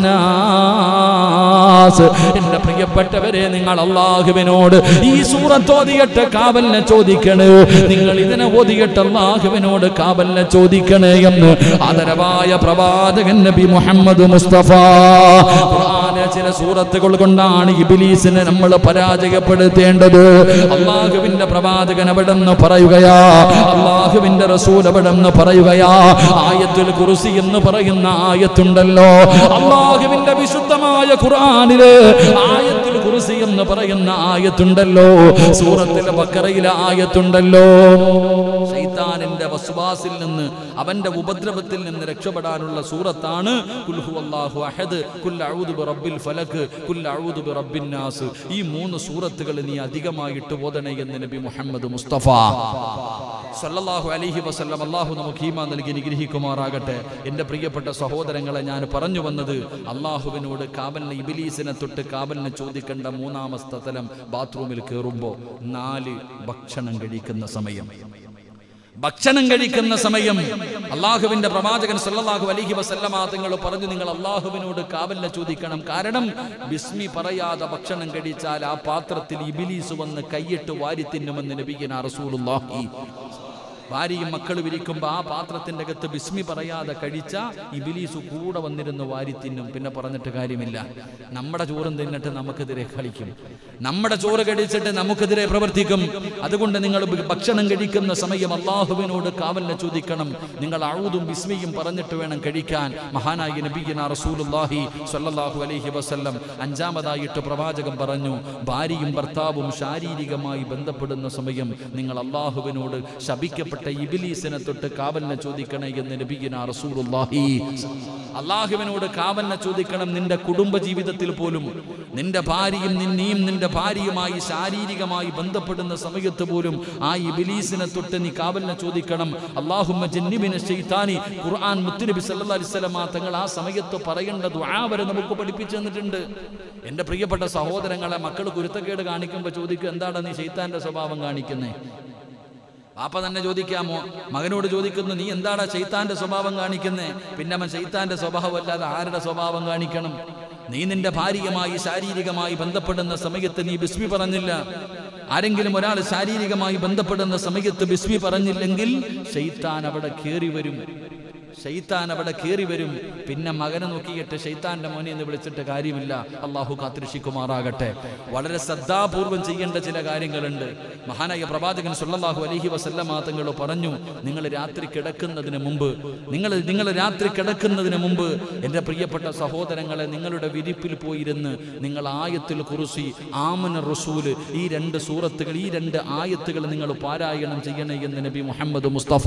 ഖന്നാസ് എന്റെ പ്രിയപ്പെട്ടവരെ നിങ്ങൾ അള്ളാഹുവിനോട് ഈ സൂറത്ത് ഓതിയിട്ട് കാവലിനെ ചോദിക്കണേ നിങ്ങൾ ഇതിനെ ഓതിയിട്ട് അള്ളാഹുവിനോട് കാവലിനെ ചോദിക്കണേ എന്ന് ആദരവായ പ്രവാചകൻ നബി മുഹമ്മദ് മുസ്തഫ ഖുർആനിലെ ചില സൂറത്തുകൾ കൊണ്ടാണ് ഇബിലീസിനെ നമ്മൾ പരാജയപ്പെടുത്തേണ്ടത് അള്ളാഹുവിന്റെ പ്രവാചകൻ അവിടെ നിന്ന് പറയുകയാ അള്ളാഹുവിന്റെ റസൂൽ അവിടെ നിന്ന് പറയുകയാ ആയത്തുൽ കുർസി എന്ന് പറയുന്ന ആയത്തുണ്ടല്ലോ അള്ളാഹുവിന്റെ വിശുദ്ധമായ ഖുർആനില് ആയത്തുൽ കുർസി എന്ന് പറയുന്ന ആയത്തുണ്ടല്ലോ സൂറത്തിലെ ബക്കറയിലെ ആയത്തുണ്ടല്ലോ ശൈത്താനിന്റെ വസ്വാസിൽ നിന്ന് അവന്റെ ഉപദ്രവത്തിൽ നിന്ന് രക്ഷപ്പെടാനുള്ള സൂറത്താണ് കുൽ ഹുവല്ലാഹു അഹദ് കുൽ അഊദു ബിറബ്ബിൽ ഫലക് കുൽ അഊദു ബിറബ്ബിൻ നാസ് ഈ മൂന്ന് സൂറത്തുകൾ നീ അധികമായിട്ട് ഓതണേ എന്ന് നബി മുഹമ്മദ് മുസ്തഫ സല്ലല്ലാഹു അലൈഹി വസല്ലം അള്ളാഹു നമുക്ക് ഈമാൻ നൽകി അനുഗ്രഹിക്കുമാറാകട്ടെ എൻ്റെ പ്രിയപ്പെട്ട സഹോദരങ്ങളെ ഞാൻ പറഞ്ഞു വന്നത് അള്ളാഹുവിനോട് കാവലിന് ഇബിലീസിനെ തൊട്ട് കാവലിന് ചോദിക്കേണ്ട മൂന്നാമത്തെ തലം ബാത്റൂമിൽ കയറുമ്പോൾ നാല് ഭക്ഷണം കഴിക്കുന്ന സമയം ഭക്ഷണം കഴിക്കുന്ന സമയം അള്ളാഹുവിന്റെ പ്രവാചകൻ സല്ലല്ലാഹു അലൈഹി വസല്ലമ തങ്ങൾ പറഞ്ഞു നിങ്ങൾ അള്ളാഹുവിനോട് കാവലിനെ ചോദിക്കണം കാരണം ബിസ്മി പറയാതെ ഭക്ഷണം കഴിച്ചാൽ ആ പാത്രത്തിൽ ഇബിലീസ് വന്ന് കൈയിട്ട് വാരി തിന്നുമെന്ന് നബിയന റസൂലുള്ളാഹി ഭാര്യയും മക്കളും ഇരിക്കുമ്പോൾ ആ പാത്രത്തിന്റെ അകത്ത് ബിസ്മി പറയാതെ കഴിച്ച ഇബിലീസ് കൂടെ വന്നിരുന്ന് വാരി തിന്നും പിന്നെ പറഞ്ഞിട്ട് കാര്യമില്ല നമ്മുടെ ചോറും തിന്നിട്ട് നമുക്കെതിരെ കളിക്കും നമ്മുടെ ചോറ് കഴിച്ചിട്ട് നമുക്കെതിരെ പ്രവർത്തിക്കും അതുകൊണ്ട് നിങ്ങൾ ഭക്ഷണം കഴിക്കുന്ന സമയം അള്ളാഹുവിനോട് കാവലിനെ ചോദിക്കണം നിങ്ങൾ അഴുതും ബിസ്മിയും പറഞ്ഞിട്ട് വേണം കഴിക്കാൻ മഹാനായ നബീന റസൂലുള്ളാഹി സ്വല്ലല്ലാഹു അലൈഹി വസല്ലം അഞ്ചാമതായിട്ട് പ്രവാചകൻ പറഞ്ഞു ഭാര്യയും ഭർത്താവും ശാരീരികമായി ബന്ധപ്പെടുന്ന സമയം നിങ്ങൾ അള്ളാഹുവിനോട് ശപിക്കപ്പെട്ട ഇബിലീസിനെ തൊട്ട് കാവലിനെ ചോദിക്കണേ എന്ന് നബീന റസൂലുള്ളാഹി അള്ളാഹുവിനോട് കാവലിനെ ചോദിക്കണം നിന്റെ കുടുംബ ജീവിതത്തിൽ പോലും നിന്റെ ഭാര്യയും നിന്നെയും നിന്റെ ഭാര്യയുമായി ശാരീരികമായി ബന്ധപ്പെടുന്ന സമയത്ത് പോലും ആ ഇബിലീസിനെ തൊട്ട് നീ കാവലിനെ ചോദിക്കണം അള്ളാഹുമ്മ ജന്നിബിനെ ഷെയ്ത്താനി ഖുർആൻ മുത്തുനബി സല്ലല്ലാഹു അലൈഹി വസല്ലമ തങ്ങൾ ആ സമയത്ത് പറയേണ്ട ദുആ വരെ നമുക്ക് പഠിപ്പിച്ചു തന്നിട്ടുണ്ട് എൻ്റെ പ്രിയപ്പെട്ട സഹോദരങ്ങളെ മക്കൾ കുരുത്തക്കേട് കാണിക്കുമ്പോൾ ചോദിക്കും എന്താണ് നീ ഷെയ്ത്താന്റെ സ്വഭാവം കാണിക്കുന്നേ പാപ്പ തന്നെ ചോദിക്കാമോ മകനോട് ചോദിക്കുന്നു നീ എന്താടാ ചൈത്താന്റെ സ്വഭാവം കാണിക്കുന്നേ പിന്നെ അവൻ ചൈത്താന്റെ സ്വഭാവം അല്ലാതെ ആരുടെ സ്വഭാവം കാണിക്കണം നീ നിന്റെ ഭാര്യയുമായി ശാരീരികമായി ബന്ധപ്പെടുന്ന സമയത്ത് നീ ബിസ്മി പറഞ്ഞില്ല ആരെങ്കിലും ഒരാൾ ശാരീരികമായി ബന്ധപ്പെടുന്ന സമയത്ത് ബിസ്മി പറഞ്ഞില്ലെങ്കിൽ ഷെയ്ത്താൻ അവിടെ കയറി വരും ഷെയ്ത്താൻ അവിടെ കയറി വരും പിന്നെ മകനെ നോക്കിയിട്ട് ഷെയ്ത്താന്റെ മോനെ എന്ന് വിളിച്ചിട്ട് കാര്യമില്ല അള്ളാഹു കാത്തിരക്ഷിക്കുമാറാകട്ടെ വളരെ ശ്രദ്ധാപൂർവം ചെയ്യേണ്ട ചില കാര്യങ്ങളുണ്ട് മഹാനായ പ്രവാചകൻ സുല്ലല്ലാഹു അലൈഹി വസല്ലമ തങ്ങൾ പറഞ്ഞു നിങ്ങൾ രാത്രി കിടക്കുന്നതിന് മുമ്പ് നിങ്ങൾ നിങ്ങൾ രാത്രി കിടക്കുന്നതിന് മുമ്പ് എൻ്റെ പ്രിയപ്പെട്ട സഹോദരങ്ങളെ നിങ്ങളുടെ വിരിപ്പിൽ പോയിരുന്ന് നിങ്ങൾ ആയത്തിൽ കുറിസി ആമന റസൂല് ഈ രണ്ട് സൂറത്തുകൾ ഈ രണ്ട് ആയത്തുകൾ നിങ്ങൾ പാരായണം ചെയ്യണേ എന്ന് നബി മുഹമ്മദ് മുസ്തഫ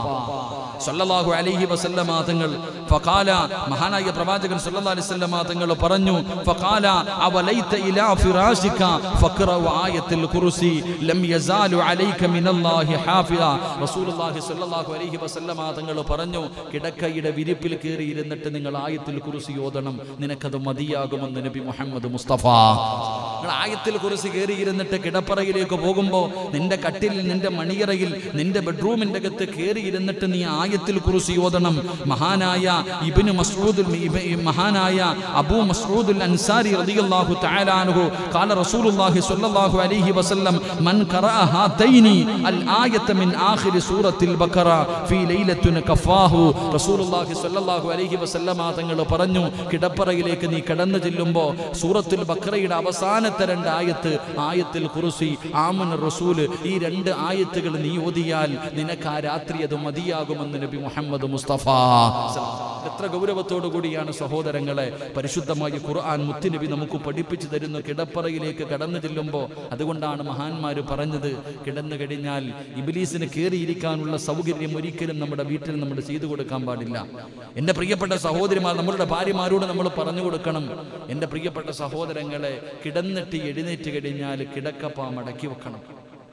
സല്ലല്ലാഹു അലൈഹി വസല്ലമ തങ്ങൾ ഫഖാല മഹാനായ പ്രവാചകൻ സല്ലല്ലാഹു അലൈഹി വസല്ലമ തങ്ങൾ പറഞ്ഞു ഫഖാല അവലൈത ഇലാ ഫിറാശിക ഫഖറഉ ആയത്തുൽ കുർസി ലം യസാലു അലൈക മിനല്ലാഹി ഹാഫിള റസൂലുള്ളാഹി സല്ലല്ലാഹു അലൈഹി വസല്ലമ തങ്ങൾ പറഞ്ഞു കിടക്കയുടെ വിരിപ്പിൽ കയറി ഇരുന്നിട്ട് നിങ്ങൾ ആയത്തുൽ കുർസി ഓതണം നിനക്കത് മതിയാകുമെന്ന് നബി മുഹമ്മദ് മുസ്തഫ നിങ്ങൾ ആയത്തിൽ കുറിച്ച് കയറി ഇരുന്നിട്ട് കിടപ്പറയിലേക്ക് പോകുമ്പോൾ നിന്റെ കട്ടിലിൽ നിന്റെ മണിയറയിൽ നിന്റെ ബെഡ്റൂമിന്റെ അകത്ത് കയറി ഇരുന്നിട്ട് നീ ആയത്തിൽ കുറിച്ച് ഓതണം മഹാനായ ഇബ്നു മസ്ഊദുൽ ഇബ- മഹാനായ അബൂ മസ്ഊദുൽ അൻസാരി റളിയല്ലാഹു തആല അൻഹു ഖാല റസൂലുള്ളാഹി സ്വല്ലല്ലാഹു അലൈഹി വസല്ലം മൻ ഖറഅ ഹാതൈനി അൽ ആയത മിൻ ആഖിരി സൂറത്തിൽ ബഖറ ഫീ ലൈലത്തുൻ കഫാഹു റസൂലുള്ളാഹി സ്വല്ലല്ലാഹു അലൈഹി വസല്ലമ തങ്ങൾ പറഞ്ഞു കിടപ്പറയിലേക്ക് നീ കടന്നു ചെല്ലുമ്പോൾ സൂറത്തുൽ ബഖറയുടെ അവസാനത്തെ രണ്ട് ആയത്ത് ആയത്തിൽ കുറുസി ആമൻ റസൂല് ഈ രണ്ട് ആയത്തുകൾ നീ ഓതിയാൽ നിനക്ക് ആ രാത്രി അത് മതിയാകുമെന്ന് നബി മുഹമ്മദ് മുസ്തഫ എത്ര ഗൗരവത്തോടു കൂടിയാണ് സഹോദരങ്ങളെ പരിശുദ്ധമായ ഖുർആൻ മുത്തുനബി നമുക്ക് പഠിപ്പിച്ചു തരുന്നു കിടപ്പറയിലേക്ക് കടന്നു ചെല്ലുമ്പോൾ അതുകൊണ്ടാണ് മഹാന്മാര് പറഞ്ഞത് കിടന്നു കഴിഞ്ഞാൽ ഇബിലീസിന് കയറിയിരിക്കാനുള്ള സൗകര്യം ഒരിക്കലും നമ്മുടെ വീട്ടിൽ നമ്മൾ ചെയ്തു കൊടുക്കാൻ പാടില്ല എൻ്റെ പ്രിയപ്പെട്ട സഹോദരിമാർ നമ്മളുടെ ഭാര്യമാരോട് നമ്മൾ പറഞ്ഞു കൊടുക്കണം എൻ്റെ പ്രിയപ്പെട്ട സഹോദരങ്ങളെ കിടന്നിട്ട് എഴുന്നേറ്റ് കഴിഞ്ഞാൽ കിടക്കപ്പ മടക്കി വെക്കണം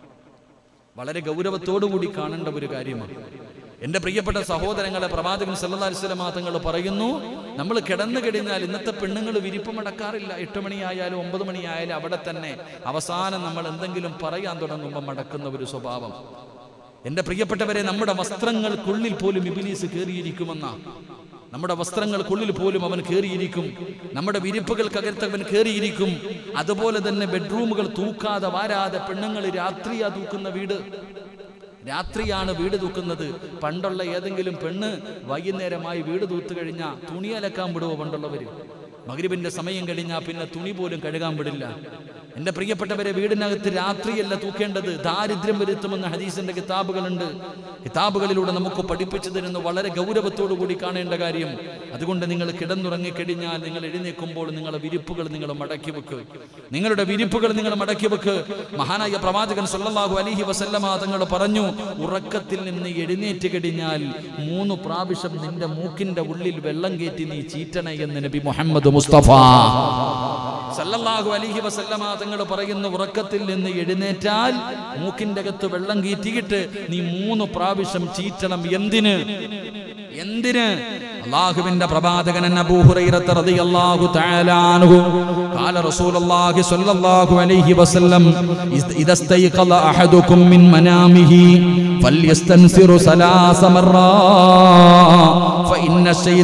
വളരെ ഗൗരവത്തോടുകൂടി കാണേണ്ട ഒരു കാര്യമാണ് എൻ്റെ പ്രിയപ്പെട്ട സഹോദരങ്ങളെ പ്രവാചകൻ സല്ലല്ലാഹു അലൈഹി വസല്ലമ തങ്ങൾ പറയുന്നു നമ്മൾ കിടന്നു കഴിഞ്ഞാൽ ഇന്നത്തെ പെണ്ണുങ്ങൾ വിരിപ്പ് മടക്കാറില്ല എട്ട് മണിയായാലും ഒമ്പത് മണിയായാലും അവിടെ തന്നെ അവസാനം നമ്മൾ എന്തെങ്കിലും പറയാൻ തുടങ്ങുമ്പോൾ മടക്കുന്ന ഒരു സ്വഭാവം എൻ്റെ പ്രിയപ്പെട്ടവരെ നമ്മുടെ വസ്ത്രങ്ങൾക്കുള്ളിൽ പോലും ഇബിലീസ് കയറിയിരിക്കുമെന്ന നമ്മുടെ വസ്ത്രങ്ങൾക്കുള്ളിൽ പോലും അവൻ കയറിയിരിക്കും നമ്മുടെ വിരിപ്പുകൾക്കകത്ത് അവൻ കയറിയിരിക്കും അതുപോലെ തന്നെ ബെഡ്റൂമുകൾ തൂക്കാതെ വാരാതെ പെണ്ണുങ്ങൾ രാത്രിയാ തൂക്കുന്ന വീട് രാത്രിയാണ് വീട് തൂക്കുന്നത് പണ്ടുള്ള ഏതെങ്കിലും പെണ്ണ് വൈകുന്നേരമായി വീട് തൂത്തു കഴിഞ്ഞാൽ തുണി അലക്കാൻ വിടുവോ പണ്ടുള്ളവര് മകരിബിന്റെ സമയം കഴിഞ്ഞാൽ പിന്നെ തുണി പോലും കഴുകാൻ വിടില്ല എൻ്റെ പ്രിയപ്പെട്ടവരെ വീടിനകത്ത് രാത്രിയല്ല തൂക്കേണ്ടത് ദാരിദ്ര്യം വരുത്തുമെന്ന ഹദീസിന്റെ കിതാബുകളുണ്ട് കിതാബുകളിലൂടെ നമുക്ക് പഠിപ്പിച്ചു തരുന്ന വളരെ ഗൗരവത്തോടു കൂടി കാണേണ്ട കാര്യം അതുകൊണ്ട് നിങ്ങൾ കിടന്നുറങ്ങിക്കഴിഞ്ഞാൽ നിങ്ങൾ എഴുന്നേൽക്കുമ്പോൾ നിങ്ങളുടെ വിരിപ്പുകൾ നിങ്ങൾ മടക്കി വെക്ക് നിങ്ങളുടെ വിരിപ്പുകൾ നിങ്ങൾ മടക്കി വെക്ക് മഹാനായ പ്രവാചകൻ സല്ലല്ലാഹു അലൈഹി വസല്ലമ തങ്ങൾ പറഞ്ഞു ഉറക്കത്തിൽ നിന്ന് എഴുന്നേറ്റ് കഴിഞ്ഞാൽ മൂന്ന് പ്രാവശ്യം നിന്റെ മൂക്കിന്റെ ഉള്ളിൽ വെള്ളം കയറ്റി നീ ചീറ്റണ എന്ന് നബി മുഹമ്മദ് മുസ്തഫ സല്ലല്ലാഹു അലൈഹി വസല്ലമ തങ്ങൾ പറയുന്ന ഉറക്കത്തിൽ നിന്ന് എഴുന്നേറ്റാൽ മൂക്കിന്റെ അകത്ത് വെള്ളം കീറ്റിയിട്ട് നീ മൂന്ന് പ്രാവശ്യം ചീറ്റണം എന്തിന് എന്തിന് അള്ളാഹുവിന്റെ പ്രവാചകൻ അബൂ ഹുറൈറത്ത് റളിയല്ലാഹു തആല അൻഹു ഖാല റസൂലുള്ളാഹി സ്വല്ലല്ലാഹു അലൈഹി വസല്ലം ഇദ ഇസ്തൈഖള അഹദുകും മിൻ മനാമിഹി ഫല്യസ്തൻസിറു സലാസ മർറാ ഫഇന്ന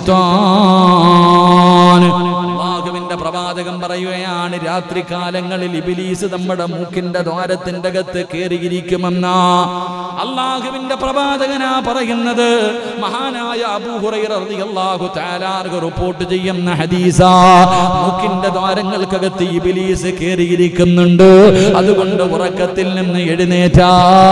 ശൈത്താൻ അള്ളാഹുവിന്റെ പ്രവാചകൻ പറയുകയാണ് രാത്രി കാലങ്ങളിൽ ഇബിലീസ് നമ്മുടെ മൂക്കിന്റെ ദ്വാരത്തിന്റെ അകത്ത് കയറിയിരിക്കുമെന്ന അള്ളാഹുവിന്റെ പ്രവാചകനാ പറയുന്നത് മഹാനായ അബൂഹുറൈറിയാഹു താലാർഗ് റിപ്പോർട്ട് ചെയ്യുന്ന ഹദീസ മൂക്കിന്റെ ദ്വാരങ്ങൾക്കകത്ത് ഇബിലീസ് കയറിയിരിക്കുന്നുണ്ട് അതുകൊണ്ട് ഉറക്കത്തിൽ നിന്ന് എഴുന്നേറ്റാ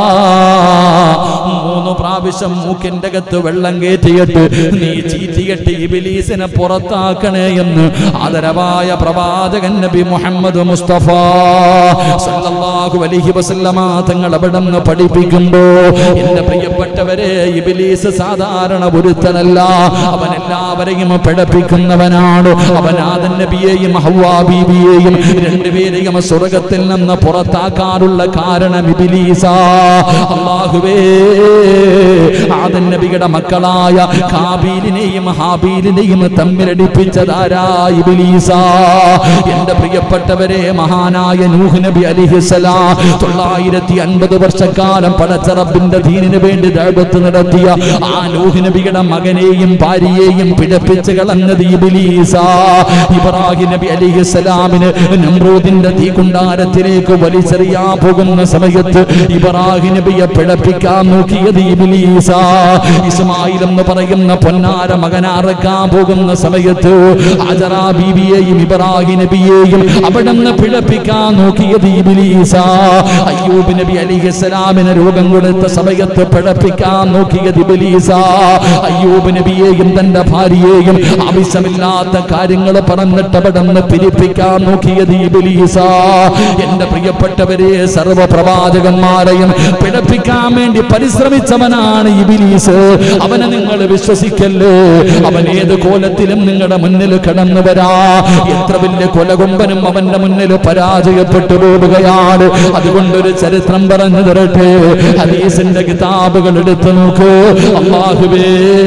മൂന്ന് പ്രാവശ്യം മൂക്കിന്റെ അകത്ത് വെള്ളം കയറ്റിയിട്ട് നീ ചീറ്റിയിട്ട് ഇബിലീസിനെ പുറത്താക്കണേ എന്ന് ആദരവായ പ്രവാചകൻ നബി മുഹമ്മദ് മുസ്തഫ സല്ലല്ലാഹു അലൈഹി വസല്ലമ തങ്ങൾ അവിടെ നിന്ന് പഠിപ്പിക്കുമ്പോ എന്റെ പ്രിയപ്പെട്ടവരെ ഇബിലീസ് സാധാരണ ഒരുത്തനല്ല അവൻ എല്ലാവരെയും പിഴപ്പിക്കുന്നവനാണ് അവൻ ആദൻ നബിയെയും ഹവ്വാ ബീവിയെയും രണ്ടുപേരെയും സ്വർഗത്തിൽ നിന്ന് പുറത്താക്കാനുള്ള കാരണം ഇബിലീസ അള്ളാഹുവേ ആദൻ നബിയുടെ മക്കളായ കാബീലിനെയും ഹാബീലിനെയും തമ്മിലടിപ്പിച്ചതാരാ ഇബിലീസ എന്റെ പ്രിയപ്പെട്ടവരെ മഹാനായ നൂഹ് നബി അലിഹിസലാം തൊള്ളായിരത്തി അൻപത് വർഷക്കാലം പടച്ചറബിന്റെ ദീനിന് വേണ്ടി ദൈവത്ത് നടത്തിയ ആ നൂഹ് നബിയുടെ മകനെയും ഭാര്യയെയും പിഴപ്പിച്ച് കളഞ്ഞത് ഇബിലീസ ഇബ്രാഹിം നബി അലിഹിസലാമിന് നമ്രൂദിന്റെ തീകുണ്ടാരത്തിലേക്ക് വലിച്ചെറിയാൻ പോകുന്ന സമയത്ത് ഇബ്രാഹിം നബിയെ പിഴപ്പിക്കാൻ നോക്കിയത് ഇബിലീസ ഇസ്മായിൽ എന്ന് പറയുന്ന പൊന്നാര മകനാറക്കാൻ പോകുന്ന സമയത്ത് അജറാ ബീവിയെയും ഇബ്രാഹിം നബിയെയും അവിടെ നിന്ന് പിഴപ്പിക്കാൻ നോക്കിയത് ഇബിലീസ അയ്യൂബ് നബി അലിഹിസ്സലാമിന് രോഗം കൊടുത്ത സമയത്ത് പിഴപ്പിക്കാൻ നോക്കിയത് ഇബിലീസ അയ്യൂബ് നബിയെയും തന്റെ ഭാര്യയെയും ആവശ്യമില്ലാത്ത കാര്യങ്ങൾ പറഞ്ഞിട്ട് അവിടെ നിന്ന് പിരിപ്പിക്കാൻ നോക്കിയത് ഇബിലീസ എന്റെ പ്രിയപ്പെട്ടവരെ സർവ പ്രവാചകന്മാരെയും പിഴപ്പിക്കാൻ വേണ്ടി പരിശ്രമിച്ചവനാണ് ഇബിലീസ് അവനെ നിങ്ങൾ വിശ്വസിക്കല്ലേ അവൻ ഏത് കോലത്തിലും നിങ്ങളുടെ മുന്നിൽ കടന്നു വരാ എത്ര വലിയ കൊലകൊമ്പനും അവന്റെ മുന്നിൽ പരാജയപ്പെട്ടു പോവുകയാണ് അതുകൊണ്ടൊരു ചരിത്രം പറഞ്ഞു തരട്ടെ ഹദീസിന്റെ കിതാബുകൾ എടുത്തു നോക്കൂ അള്ളാഹുവേ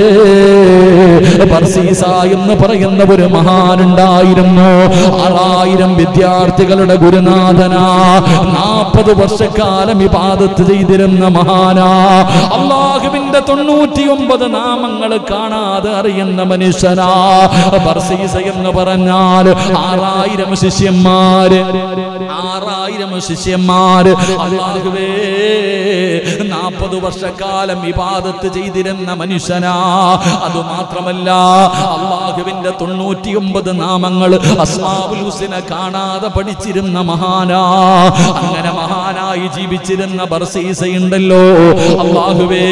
ബർസീസ എന്ന് പറയുന്ന ഒരു മഹാനുണ്ടായിരുന്നു ആറായിരം വിദ്യാർത്ഥികളുടെ ഗുരുനാഥനാ നാൽപ്പത് വർഷക്കാലം ഇബാദത്ത് ചെയ്തിരുന്ന മഹാനാ അള്ളാഹുവിന്റെ തൊണ്ണൂറ്റിയൊമ്പത് നാമങ്ങൾ കാണാതെ അറിയുന്ന മനുഷ്യനാ ബർസീസ എന്ന് പറഞ്ഞാൽ ആറായിരം ശിഷ്യന്മാര് ആറായിരം ശിഷ്യന്മാര് അള്ളാഹുവേ നാൽപ്പത് വർഷക്കാലം ഇബാദത്ത് ചെയ്തിരുന്ന മനുഷ്യനാ അത് മാത്രമല്ല അള്ളാഹുവിന്റെ തൊണ്ണൂറ്റിയൊമ്പത് നാമങ്ങൾ അസ്മാവുൽ ഹുസിനെ കാണാതെ പഠിച്ചിരുന്ന മഹാനാ അങ്ങനെ മഹാനായി ജീവിച്ചിരുന്ന ബർസീസയുണ്ടല്ലോ അള്ളാഹുവേ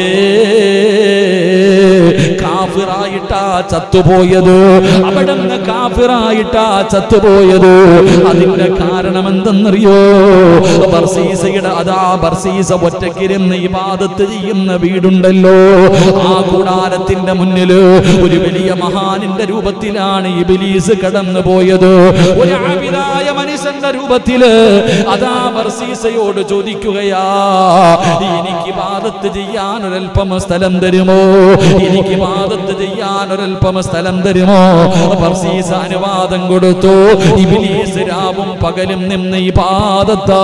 കാഫിറായിട്ടാ ചത്തുപോയത് അവിടെ നിന്ന് കാഫിറായിട്ടാ ചത്തുപോയത് അതിന്റെ കാരണം എന്തെന്നറിയോ ബർസീസയുടെ അതാ ബർസീസ ഒറ്റക്കിരുന്ന് ഇബാദത്ത് ചെയ്യുന്ന വീടുണ്ടല്ലോ ആ കൂടാരത്തിന്റെ മുന്നില് ഒരു വലിയ മഹാനിന്റെ രൂപത്തിലാണ് ഇബിലീസ് കടന്നു പോയത് ഒരു ആബിദായ മനുഷ്യന്റെ രൂപത്തില് അതാ ബർസീസയോട് ചോദിക്കുകയാ എനിക്ക് ഇബാദത്ത് ചെയ്യാൻ ഒരൽപ്പം സ്ഥലം തരുമോ എനിക്ക് ഇബാദത്ത് ചെയ്യാൻ ഒരൽപ്പം സ്ഥലം തരുമോ ബർസീസ അനുവാദം കൊടുത്തു ഇബിലീസ് രാവും പകലും നിന്ന് ഇബാദത്താ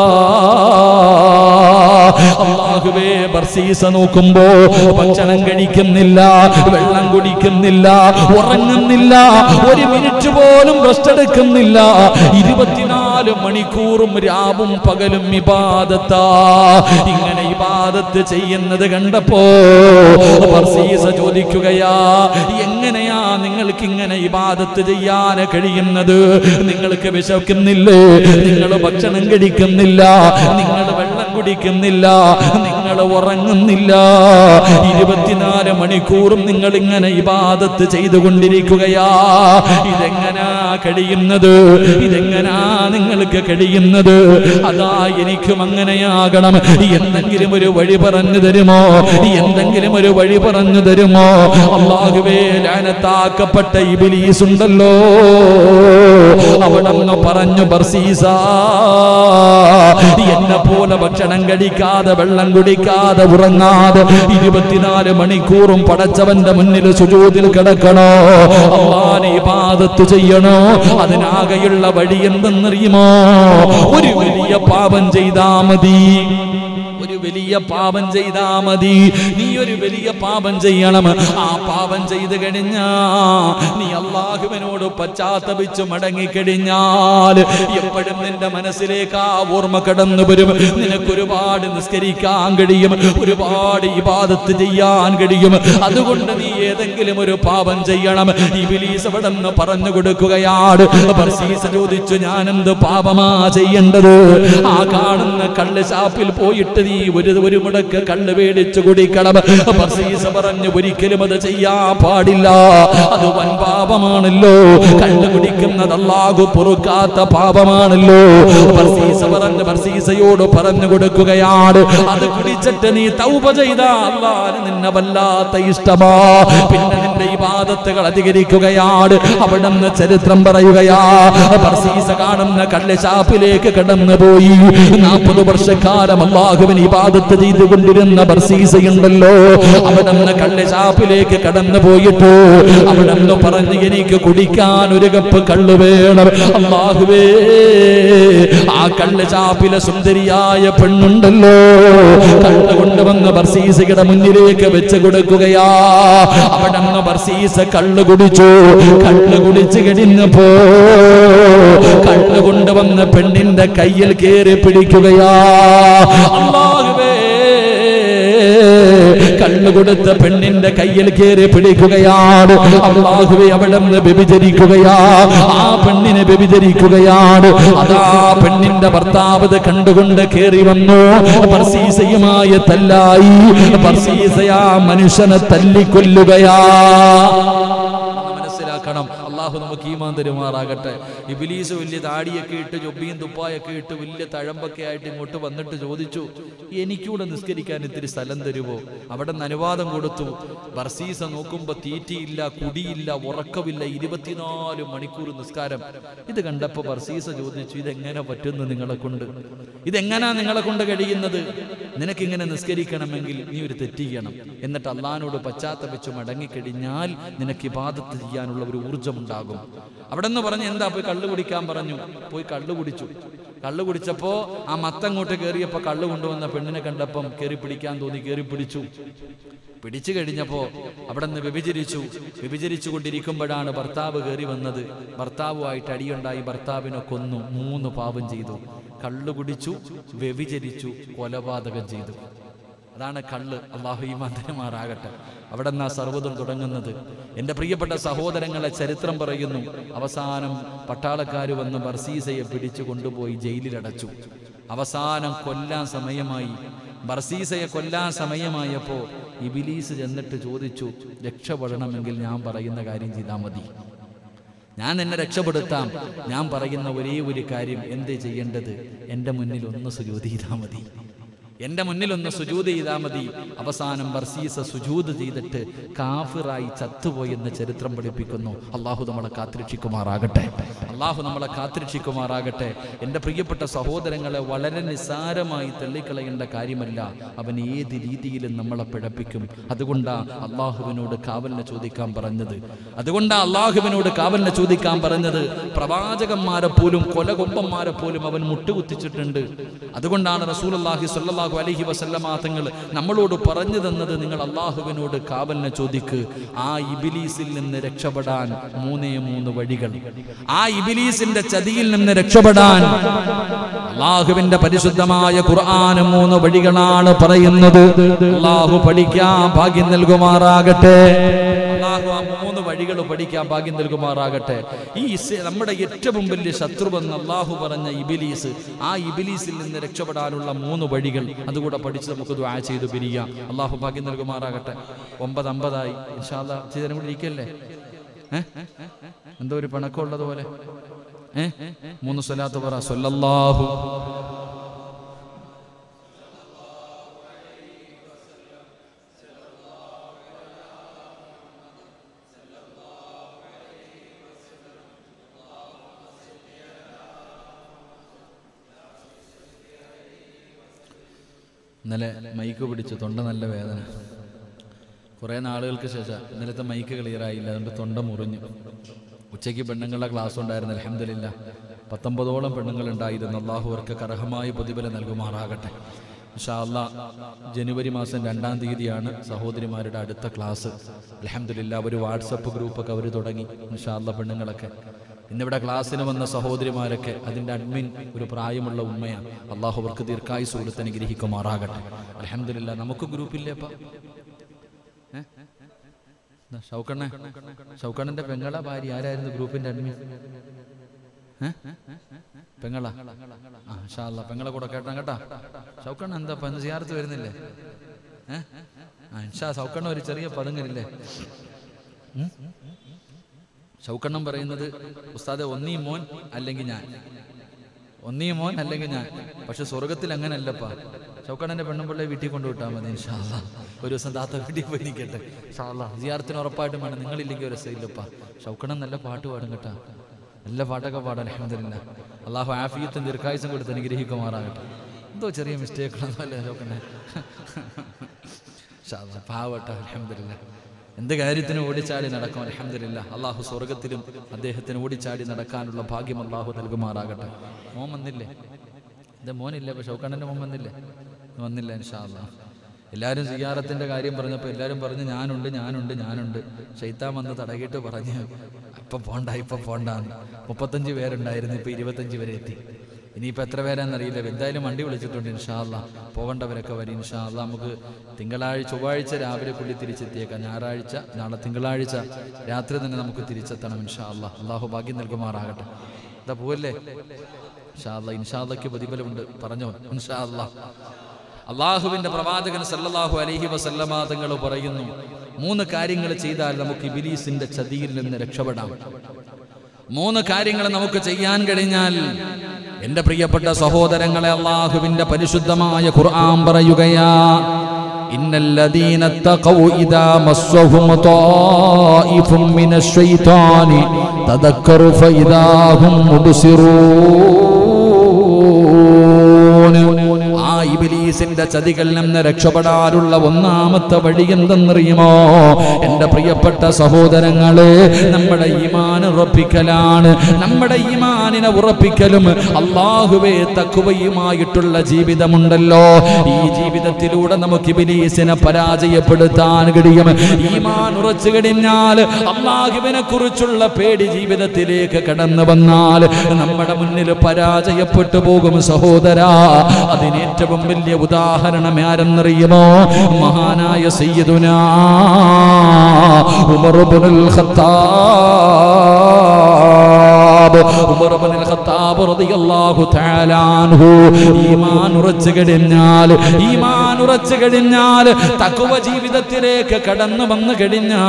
അള്ളാഹുവേ ബർസീസ നോക്കുമ്പോ ഭക്ഷണം കഴിക്കുന്നില്ല വെള്ളം കുടിക്കുന്നില്ല ഉറങ്ങുന്നില്ല ഒരു മിനിറ്റ് പോലും റെസ്റ്റ് എടുക്കുന്നില്ല ഇരുപത്തിനാല് മണിക്കൂറും രാവും പകലും ഇബാദത്താ ഇങ്ങനെ ഇബാദത്ത് ചെയ്യുന്നത് കണ്ടപ്പോ ബർസീസ ചോദിക്കുകയാ എങ്ങനെയാ നിങ്ങൾക്ക് ഇങ്ങനെ ഇബാദത്ത് ചെയ്യാൻ കഴിയുന്നത് നിങ്ങൾക്ക് വിശക്കുന്നില്ലേ നിങ്ങൾ ഭക്ഷണം കഴിക്കുന്നില്ല നിങ്ങൾ വെള്ളം കുടിക്കുന്നില്ല നിങ്ങൾ നിങ്ങൾ ഉറങ്ങുന്നില്ല ഇരുപത്തിനാല് മണിക്കൂറും നിങ്ങൾ ഇങ്ങനെ ഇബാദത്ത് ചെയ്തുകൊണ്ടിരിക്കുകയാ ഇതെങ്ങനാ കഴിയുന്നത് ഇതെങ്ങനാ നിങ്ങൾക്ക് കഴിയുന്നത് അതാ എനിക്കും അങ്ങനെയാകണം എന്തെങ്കിലും ഒരു വഴി പറഞ്ഞു തരുമോ എന്തെങ്കിലും ഒരു വഴി പറഞ്ഞു തരുമോ അള്ളാഹുവേ ലാനത്താക്കപ്പെട്ട ഇബിലീസ് ഉണ്ടല്ലോ അവിടെ പറഞ്ഞു ബർസീസ എന്നെ പോലെ ഭക്ഷണം കഴിക്കാതെ വെള്ളം കുടിക്കാതെ ഉറങ്ങാതെ ഇരുപത്തിനാല് മണിക്കൂറും പടച്ചവന്റെ മുന്നിൽ സുജൂതിൽ കിടക്കണോ അള്ളാനെ ഇബാദത്ത് ചെയ്യണോ അതിനാകെയുള്ള വഴി എന്തെന്നറിയുമോ ഒരു വലിയ പാപം ചെയ്താ മതി ഒരു വലിയ പാപം ചെയ്താ മതി നീ ഒരു വലിയ പാപം ചെയ്യണം ആ പാപം ചെയ്തു കഴിഞ്ഞാ നീ അള്ളാഹുവിനോട് പശ്ചാത്തപിച്ചു മടങ്ങിക്കഴിഞ്ഞാൽ എപ്പോഴും നിന്റെ മനസ്സിലേക്ക് ആ ഓർമ്മ കടന്നു വരും നിനക്ക് ഒരുപാട് നിസ്കരിക്കാൻ കഴിയും ഒരുപാട് ഇബാദത്ത് ചെയ്യാൻ കഴിയും അതുകൊണ്ട് നീ ഏതെങ്കിലും ഒരു പാപം ചെയ്യണം ഈ ബിലീസ് അവിടെ നിന്ന് പറഞ്ഞു കൊടുക്കുകയാണ് ബർസീസ് ചോദിച്ചു ഞാൻ എന്ത് പാപമാ ചെയ്യേണ്ടത് ആ കാണുന്ന കള്ള് ഷാപ്പിൽ പോയിട്ട് നീ ഒരു ഒരു മുടക്ക് കള്ള് മേടിച്ചു കുടിക്കണം ബർസീസ് പറഞ്ഞു ഒരിക്കലും അത് ചെയ്യാൻ പാടില്ല അത് വൻ പാപമാണല്ലോ കള്ള് കുടിക്കുന്നത് അല്ലാഹു പൊറുക്കാത്ത പാപമാണല്ലോ ബർസീസ് പറഞ്ഞു ബർസീസയോട് പറഞ്ഞു കൊടുക്കുകയാണ് അത് കുടിച്ചിട്ട് നീ തൗപ ചെയ്ത അള്ളാന് നിന്നെ വല്ലാത്ത ഇഷ്ടമാ പിന്നെ നിന്റെ ഇബാദത്തുകൾ അധികരിക്കുകയാണ് അവിടെ നിന്ന് ചരിത്രം പറയുകയാ ബർസീസ കാണുന്ന കള്ളശാപ്പിലേക്ക് കടന്നു പോയി നാൽപ്പത് വർഷക്കാലം അള്ളാഹുവിന് ഇബാദത്ത് ചെയ്തുകൊണ്ടിരുന്ന ബർസീസയുണ്ടല്ലോ അവിടെ നിന്ന് കള്ളശാപ്പിലേക്ക് കടന്നു പോയിട്ട് അവിടെ നിന്ന് പറഞ്ഞു എനിക്ക് കുടിക്കാൻ ഒരു കപ്പ് കള്ള് വേണം അള്ളാഹുവേ ആ കള്ളശാപ്പിലെ സുന്ദരിയായ പെണ്ണുണ്ടല്ലോ കള്ള് കൊണ്ടുവന്ന് ബർസീസയുടെ മുന്നിലേക്ക് വെച്ച് കൊടുക്കുകയാ അവിടെ നിന്ന് ബർസീസ കള്ള് കുടിച്ചു കള്ള് കുടിച്ചു കഴിഞ്ഞപ്പോ കള്ള് കൊണ്ടുവന്ന് പെണ്ണിന്റെ കയ്യിൽ കയറി പിടിക്കുകയാ അള്ളാഹുവേ കള്ളു കൊടുത്ത പെണ്ണിന്റെ കയ്യിൽ കയറി പിടിക്കുകയാണ് അള്ളാഹുവെ അവിടെ നിന്ന് വ്യഭിചരിക്കുകയാ ആ പെണ്ണിനെ വ്യഭിചരിക്കുകയാണ് അതാ പെണ്ണിന്റെ ഭർത്താവ് ഇത് കണ്ടുകൊണ്ട് കയറി വന്നു ബർസീസയുമായ തല്ലായി ബർസീസയാ മനുഷ്യനെ തല്ലിക്കൊല്ലുകയാ മനസ്സിലാക്കണം അള്ളാഹു നമുക്ക് ഈമാൻ തരുമാറാകട്ടെ ഇബിലീസ് വലിയ താടിയൊക്കെ ഇട്ട് ജൊബിയും തുപ്പായൊക്കെ ഇട്ട് വലിയ തഴമ്പൊക്കെ ആയിട്ട് ഇങ്ങോട്ട് വന്നിട്ട് ചോദിച്ചു എനിക്കൂടെ നിസ്കരിക്കാൻ ഇത്തിരി സ്ഥലം തരുമോ അവിടെ നിന്ന് അനുവാദം കൊടുത്തു ബർസീസ നോക്കുമ്പോ തീറ്റിയില്ല കുടിയില്ല ഉറക്കമില്ല ഇരുപത്തിനാല് മണിക്കൂർ നിസ്കാരം ഇത് കണ്ടപ്പോ ബർസീസ ചോദിച്ചു ഇതെങ്ങനെ പറ്റുന്നു നിങ്ങളെ കൊണ്ട് ഇതെങ്ങനാ നിങ്ങളെ കൊണ്ട് കഴിയുന്നത് നിനക്കിങ്ങനെ നിസ്കരിക്കണമെങ്കിൽ നീ ഒരു തെറ്റ് ചെയ്യണം എന്നിട്ട് അള്ളഹാനോട് പശ്ചാത്തപിച്ച് മടങ്ങിക്കഴിഞ്ഞാൽ നിനക്ക് ഇബാദത്ത് ചെയ്യാനുള്ള ഒരു ഊർജ്ജം ഉണ്ടാകും അവിടെ നിന്ന് പറഞ്ഞ് എന്താ പോയി കള്ളു കുടിക്കാൻ പറഞ്ഞു പോയി കള്ളു കുടിച്ചു കള്ളു കുടിച്ചപ്പോ ആ മത്തങ്ങോട്ട് കയറിയപ്പോ കള്ളു കൊണ്ടുവന്ന പെണ്ണിനെ കണ്ടപ്പം കയറി പിടിക്കാൻ തോന്നി കയറി പിടിച്ചു പിടിച്ചു കഴിഞ്ഞപ്പോ അവിടെ നിന്ന് വ്യഭിചരിച്ചു വ്യഭിചരിച്ചു കൊണ്ടിരിക്കുമ്പോഴാണ് ഭർത്താവ് കയറി വന്നത് ഭർത്താവുമായിട്ട് അടിയുണ്ടായി ഭർത്താവിനെ കൊന്നു മൂന്ന് പാപം ചെയ്തു കള്ളു കുടിച്ചു വ്യഭിചരിച്ചു കൊലപാതകം ചെയ്തു അതാണ് കള്ള് അള്ളാഹു ഈ മന്ദിരമാറാകട്ടെ അവിടെ നിന്നാ സർവ്വതും തുടങ്ങുന്നത് എൻ്റെ പ്രിയപ്പെട്ട സഹോദരങ്ങളെ ചരിത്രം പറയുന്നു അവസാനം പട്ടാളക്കാർ വന്ന് ബർസീസയെ പിടിച്ചു കൊണ്ടുപോയി ജയിലിലടച്ചു അവസാനം കൊല്ലാൻ സമയമായി ബർസീസയെ കൊല്ലാൻ സമയമായപ്പോ ഇബിലീസ് ചെന്നിട്ട് ചോദിച്ചു രക്ഷപ്പെടണമെങ്കിൽ ഞാൻ പറയുന്ന കാര്യം ചെയ്താൽ മതി ഞാൻ എന്നെ രക്ഷപ്പെടുത്താം ഞാൻ പറയുന്ന ഒരേ ഒരു കാര്യം എന്തേ ചെയ്യേണ്ടത് എൻ്റെ മുന്നിൽ ഒന്ന് സുജൂത് ചെയ്താൽ മതി എൻ്റെ മുന്നിൽ ഒന്ന് സുജൂത് ചെയ്താൽ മതി അവസാനം ബർസീസ സുജൂത് ചെയ്തിട്ട് കാഫിറായി ചത്തുപോയെന്ന് ചരിത്രം പഠിപ്പിക്കുന്നു അള്ളാഹു നമ്മളെ കാത്തിരക്ഷിക്കുമാറാകട്ടെ അള്ളാഹു നമ്മളെ കാത്തിരക്ഷിക്കുമാറാകട്ടെ എൻ്റെ പ്രിയപ്പെട്ട സഹോദരങ്ങളെ വളരെ നിസ്സാരമായി തള്ളിക്കളയേണ്ട കാര്യമല്ല അവൻ ഏത് രീതിയിലും നമ്മളെ പിഴപ്പിക്കും അതുകൊണ്ടാണ് അള്ളാഹുവിനോട് കാവലിനെ ചോദിക്കാൻ പറഞ്ഞത് അതുകൊണ്ടാണ് അള്ളാഹുവിനോട് കാവലിനെ ചോദിക്കാൻ പറഞ്ഞത് പ്രവാചകന്മാരെ പോലും കൊലകൊമ്പന്മാരെ പോലും അവൻ മുട്ടുകുത്തിച്ചിട്ടുണ്ട് അതുകൊണ്ടാണ് റസൂൽ അള്ളാഹി സല്ലാഹു അലഹി വസല്ലമ തങ്ങൾ നമ്മളോട് പറഞ്ഞു തന്നത് നിങ്ങൾ അള്ളാഹുവിനോട് കാവലിനെ ചോദിക്ക് ആ ഇബിലീസിൽ നിന്ന് രക്ഷപ്പെടാൻ മൂന്നേ മൂന്ന് വഴികൾ ആ ഇബിലീസിന്റെ ചതിയിൽ നിന്ന് രക്ഷപ്പെടാൻ അള്ളാഹുവിന്റെ പരിശുദ്ധമായ ഖുർആന് മൂന്ന് വഴികളാണ് പറയുന്നത് അള്ളാഹു പഠിക്കാൻ ഭാഗ്യം നൽകുമാറാകട്ടെ അള്ളാഹു ആ മൂന്ന് വഴികൾ പഠിക്കാൻ ഭാഗ്യം നൽകുമാറാകട്ടെ ഈ ഇസ് നമ്മുടെ ഏറ്റവും വലിയ ശത്രുവെന്ന് അള്ളാഹു പറഞ്ഞ ഇബിലീസ് ആ ഇബിലീസിൽ നിന്ന് രക്ഷപ്പെടാനുള്ള മൂന്ന് വഴികൾ അതുകൂടെ പഠിച്ച് നമുക്ക് ദ്വാ ചെയ്ത് പിരിയാം അള്ളാഹു ഭാഗ്യം നൽകുമാറാകട്ടെ ഒമ്പത് അമ്പതായി ഇൻഷാല്ല ചെയ്തരം കൂടി ഇരിക്കല്ലേ ഏ? എന്തോ ഒരു പിണക്കമുള്ളത് പോലെ ഏ മൂന്ന് സ്വലാത്ത് പറ സ്വല്ലല്ലാഹു ഇന്നലെ മൈക്ക് പിടിച്ചു തൊണ്ട നല്ല വേദന കുറേ നാളുകൾക്ക് ശേഷം ഇന്നലത്തെ മൈക്ക് ക്ലിയർ ആയില്ല അതുകൊണ്ട് തൊണ്ട മുറിഞ്ഞു ഉച്ചയ്ക്ക് പെണ്ണുങ്ങളുടെ ക്ലാസ് ഉണ്ടായിരുന്നു അലഹമില്ല പത്തൊമ്പതോളം പെണ്ണുങ്ങൾ ഉണ്ടായിരുന്നു അള്ളാഹു അവർക്ക് അർഹമായ പ്രതിഫലം നൽകുമാറാകട്ടെ ഇൻഷാ അല്ലാ ജനുവരി മാസം രണ്ടാം തീയതിയാണ് സഹോദരിമാരുടെ അടുത്ത ക്ലാസ് അലഹമില്ല ഒരു വാട്സപ്പ് ഗ്രൂപ്പൊക്കെ അവർ തുടങ്ങി ഇൻഷാ അല്ലാ പെണ്ണുങ്ങളൊക്കെ ഇന്നിവിടെ ക്ലാസ്സിന് വന്ന സഹോദരിമാരൊക്കെ അതിൻ്റെ അഡ്മിൻ ഒരു പ്രായമുള്ള ഉമ്മയാണ് അള്ളാഹു അവർക്ക് ദീർഘായുസ് കൊടുത്ത് അനുഗ്രഹിക്കുമാറാകട്ടെ അലഹമില്ല നമുക്ക് ഗ്രൂപ്പില്ലേ അപ്പം ഷൗക്കണ്ണ ഷൗക്കണ്ണന്റെ പെങ്ങള ഭാര്യ ആരായിരുന്നു ഗ്രൂപ്പിന്റെ അഡ്മിൻ ഏ? പെങ്ങള ആ ഷാല്ല പെങ്ങളെ കൂടെ കേട്ടാ കേട്ടാ ഷൗക്കണ്ണ എന്താ ഇപ്പൊ ഇന്ന് സിയാർത്ത് വരുന്നില്ലേ ഏ? ആ ഷാ ഷൗക്കണ്ണ ഒരു ചെറിയ പതുങ്ങലില്ലേ ഉം? ഷൗക്കണ്ണൻ പറയുന്നത് ഉസ്താദെ ഒന്നീ മോൻ അല്ലെങ്കിൽ ഞാൻ ഒന്നീ മോൻ അല്ലെങ്കിൽ ഞാൻ പക്ഷെ സ്വർഗത്തിൽ അങ്ങനല്ലപ്പാ ഷൗക്കണ്ണന്റെ പെണ്ണുമ്പിള്ളെ വീട്ടിൽ കൊണ്ടുവിട്ടാൽ മതി ഇൻഷാല്ല ഒരു ദിവസം താത്ത വീട്ടിൽ പോയി നിൽക്കട്ടെ ഷാല്ല സിയാർത്തിന് ഉറപ്പായിട്ടും വേണം നിങ്ങളില്ലെങ്കിൽ ഒരു രസമില്ലപ്പാ ഷൗക്കണ്ണൻ നല്ല പാട്ട് പാടും കേട്ടാ നല്ല പാട്ടൊക്കെ പാടാൻ അലഹമില്ല അള്ളാഹു ആഫിയത്തും ദീർഘായുസം കൊടുത്ത് അനുഗ്രഹിക്കുമാറാകട്ടെ എന്തോ ചെറിയ മിസ്റ്റേക്കുകളൊന്നും അല്ലേ ഷൗക്കണ്ണെ ഷാല്ല പാവട്ടെ അലഹമില്ല എന്ത് കാര്യത്തിനും ഓടിച്ചാടി നടക്കും അലഹമില്ല അള്ളാഹു സ്വർഗത്തിലും അദ്ദേഹത്തിന് ഓടിച്ചാടി നടക്കാനുള്ള ഭാഗ്യം അള്ളാഹു നൽകുമാറാകട്ടെ മോൻ വന്നില്ലേ ഇത് മോനില്ലേ പക്ഷെ ഷൗക്കണ്ണൻ്റെ മോൻ വന്നില്ലേ വന്നില്ല ഇൻഷാ അല്ലാ എല്ലാവരും സിയാറത്തിന്റെ കാര്യം പറഞ്ഞപ്പോൾ എല്ലാവരും പറഞ്ഞു ഞാനുണ്ട് ഞാനുണ്ട് ഞാനുണ്ട് ഷെയ്ത്താൻ വന്ന് തടകിയിട്ട് പറഞ്ഞ് ഇപ്പൊ പോണ്ട ഇപ്പൊ പോണ്ടാന്ന് മുപ്പത്തഞ്ച് പേരുണ്ടായിരുന്നു ഇപ്പൊ ഇരുപത്തഞ്ച് വരെ എത്തി ഇനിയിപ്പോൾ എത്ര പേരാണെന്നറിയില്ല എന്തായാലും വണ്ടി വിളിച്ചിട്ടുണ്ട് ഇൻഷാല്ല പോകേണ്ടവരൊക്കെ വരും ഇൻഷാല്ല നമുക്ക് തിങ്കളാഴ്ച ചൊവ്വാഴ്ച രാവിലെ പുള്ളി തിരിച്ചെത്തിയേക്കാം ഞായറാഴ്ച നാളെ തിങ്കളാഴ്ച രാത്രി തന്നെ നമുക്ക് തിരിച്ചെത്തണം ഇൻഷാല്ല അള്ളാഹു ഭാഗ്യം നൽകുമാറാകട്ടെ എന്താ പോവല്ലേ ഇൻഷാല്ല ഇൻഷാല്ലയ്ക്ക് പ്രതിഫലമുണ്ട് പറഞ്ഞോ ഇൻഷാല്ല അള്ളാഹുവിന്റെ പ്രവാചകൻ സല്ലല്ലാഹു അലൈഹി വസല്ലമ തങ്ങൾ പറയുന്നു മൂന്ന് കാര്യങ്ങൾ ചെയ്താൽ നമുക്ക് ഇബിലീസിന്റെ ചതിയിൽ നിന്ന് രക്ഷപ്പെടാം മൂന്ന് കാര്യങ്ങൾ നമുക്ക് ചെയ്യാൻ കഴിഞ്ഞാൽ എന്റെ പ്രിയപ്പെട്ട സഹോദരങ്ങളെ അള്ളാഹുവിന്റെ പരിശുദ്ധമായ ഖുർആൻ പറയുകയാ ഇന്നല്ലദീന തഖൗ ഇദാ മസ്സഹും ത്വായിഫും മിനശ്ശൈത്വാനി തദക്കറു ഫഇദാ ഹും മുബ്സിറൂൻ ആ ഇബിലീസിന്റെ ചതികളിൽ നിന്ന് രക്ഷപ്പെടാനുള്ള ഒന്നാമത്തെ വഴി എന്തെന്നറിയുമോ എന്റെ പ്രിയപ്പെട്ട സഹോദരങ്ങളെ നമ്മുടെ ഈമാൻ ഉറപ്പിക്കലാണ് നമ്മുടെ ഈമാനിനെ ഉറപ്പിക്കലും അള്ളാഹുവേ തക്കുവയുമായിട്ടുള്ള ജീവിതമുണ്ടല്ലോ ഈ ജീവിതത്തിലൂടെ നമുക്ക് ഇബിലീസിനെ പരാജയപ്പെടുത്താൻ കഴിയും ഈമാൻ ഉറച്ചു കഴിഞ്ഞാൽ അള്ളാഹുവിനെ കുറിച്ചുള്ള പേടി ജീവിതത്തിലേക്ക് കടന്നു വന്നാൽ നമ്മുടെ മുന്നിൽ പരാജയപ്പെട്ടു പോകും സഹോദരാ അതിന് ഏറ്റവും വലിയ ഉദാഹരണം ആരെന്നറിയുമോ മഹാനായ Sayyiduna Umar ibnul Khattab Umar ibnul Khattab റളിയല്ലാഹു തആല അൻഹു ഈമാൻ ഉറച്ചു കഴിഞ്ഞാൽ ഈമാൻ ഉറച്ചു കഴിഞ്ഞാൽ തഖ്വ ജീവിതത്തിലേക്ക് കടന്നു വന്നു കഴിഞ്ഞാ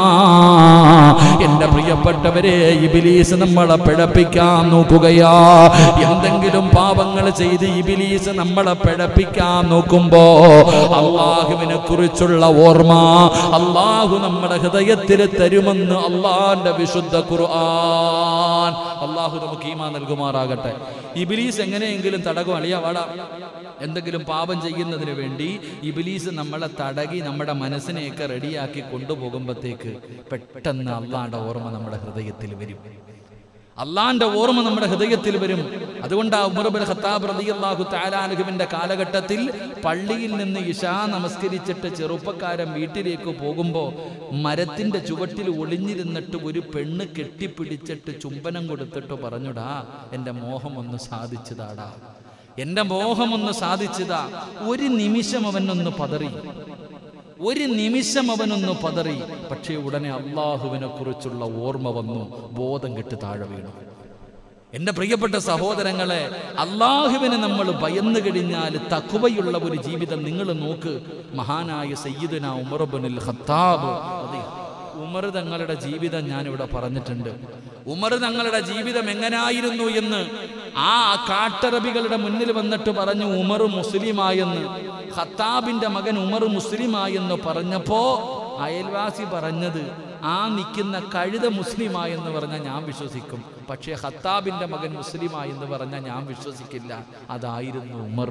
എന്റെ പ്രിയപ്പെട്ടവരെ ഇബിലീസ് നമ്മളെ പിഴപ്പിക്കാൻ നോക്കുകയാ എന്തെങ്കിലും പാപങ്ങൾ ചെയ്ത് ഇബിലീസ് നമ്മളെ പിഴപ്പിക്കാൻ നോക്കുമ്പോ അള്ളാഹുവിനെ കുറിച്ചുള്ള ഓർമ്മ അള്ളാഹു നമ്മുടെ ഹൃദയത്തിൽ തരുമെന്ന് അള്ളാഹിന്റെ വിശുദ്ധ ഖുർആൻ അള്ളാഹു നമുക്ക് ഈമാ നൽകുമാറാകട്ടെ ഇബിലീസ് എങ്ങനെയെങ്കിലും തടകും അളിയ വാടാ എന്തെങ്കിലും പാപം ചെയ്യുന്നതിന് വേണ്ടി ഇബിലീസ് നമ്മളെ തടകി നമ്മുടെ മനസ്സിനെയൊക്കെ റെഡിയാക്കി കൊണ്ടുപോകുമ്പോഴത്തേക്ക് പെട്ടെന്ന് അള്ളാന്റെ ഓർമ്മ നമ്മുടെ ഹൃദയത്തിൽ വരും അള്ളാന്റെ ഓർമ്മ നമ്മുടെ ഹൃദയത്തിൽ വരും അതുകൊണ്ട് ഉമർബുൽ ഖത്താബ് റളിയല്ലാഹു തആലാനുഹുവിന്റെ കാലഘട്ടത്തിൽ പള്ളിയിൽ നിന്ന് ഇഷാ നമസ്കരിച്ചിട്ട് ചെറുപ്പക്കാരൻ വീട്ടിലേക്ക് പോകുമ്പോൾ മരത്തിന്റെ ചുവട്ടിൽ ഒളിഞ്ഞിരുന്നിട്ട് ഒരു പെണ്ണ് കെട്ടിപ്പിടിച്ചിട്ട് ചുംബനം കൊടുത്തിട്ട് പറഞ്ഞുടാ എൻ്റെ മോഹം ഒന്ന് സാധിച്ചതാടാ എൻ്റെ മോഹം ഒന്ന് സാധിച്ചതാ ഒരു നിമിഷം അവനൊന്ന് പതറി ഒരു നിമിഷം അവനൊന്ന് പതറി പക്ഷേ ഉടനെ അള്ളാഹുവിനെ കുറിച്ചുള്ള ഓർമ്മ വന്നു ബോധം കെട്ട് താഴെ വീണു എന്റെ പ്രിയപ്പെട്ട സഹോദരങ്ങളെ അള്ളാഹുവിനെ നമ്മൾ ഭയന്നു കഴിഞ്ഞാൽ തക്കുവയുള്ള ഒരു ജീവിതം നിങ്ങൾ നോക്ക് മഹാനായ സയ്യിദുന ഉമർബുനിൽ ഖത്താബ് റളിയല്ലാഹു ഉമർ തങ്ങളുടെ ജീവിതം ഞാൻ ഇവിടെ പറഞ്ഞിട്ടുണ്ട് ഉമർ തങ്ങളുടെ ജീവിതം എങ്ങനായിരുന്നു എന്ന് ആ കാട്ടറബികളുടെ മുന്നിൽ വന്നിട്ട് പറഞ്ഞു ഉമർ മുസ്ലിമായെന്ന് ഖത്താബിന്റെ മകൻ ഉമർ മുസ്ലിമായെന്ന് പറഞ്ഞപ്പോ അയൽവാസി പറഞ്ഞത് ആ നിൽക്കുന്ന കഴുത മുസ്ലിമായെന്ന് പറഞ്ഞാൽ ഞാൻ വിശ്വസിക്കും പക്ഷേ ഖത്താബിന്റെ മകൻ മുസ്ലിമായെന്ന് പറഞ്ഞാൽ ഞാൻ വിശ്വസിക്കില്ല അതായിരുന്നു ഉമർ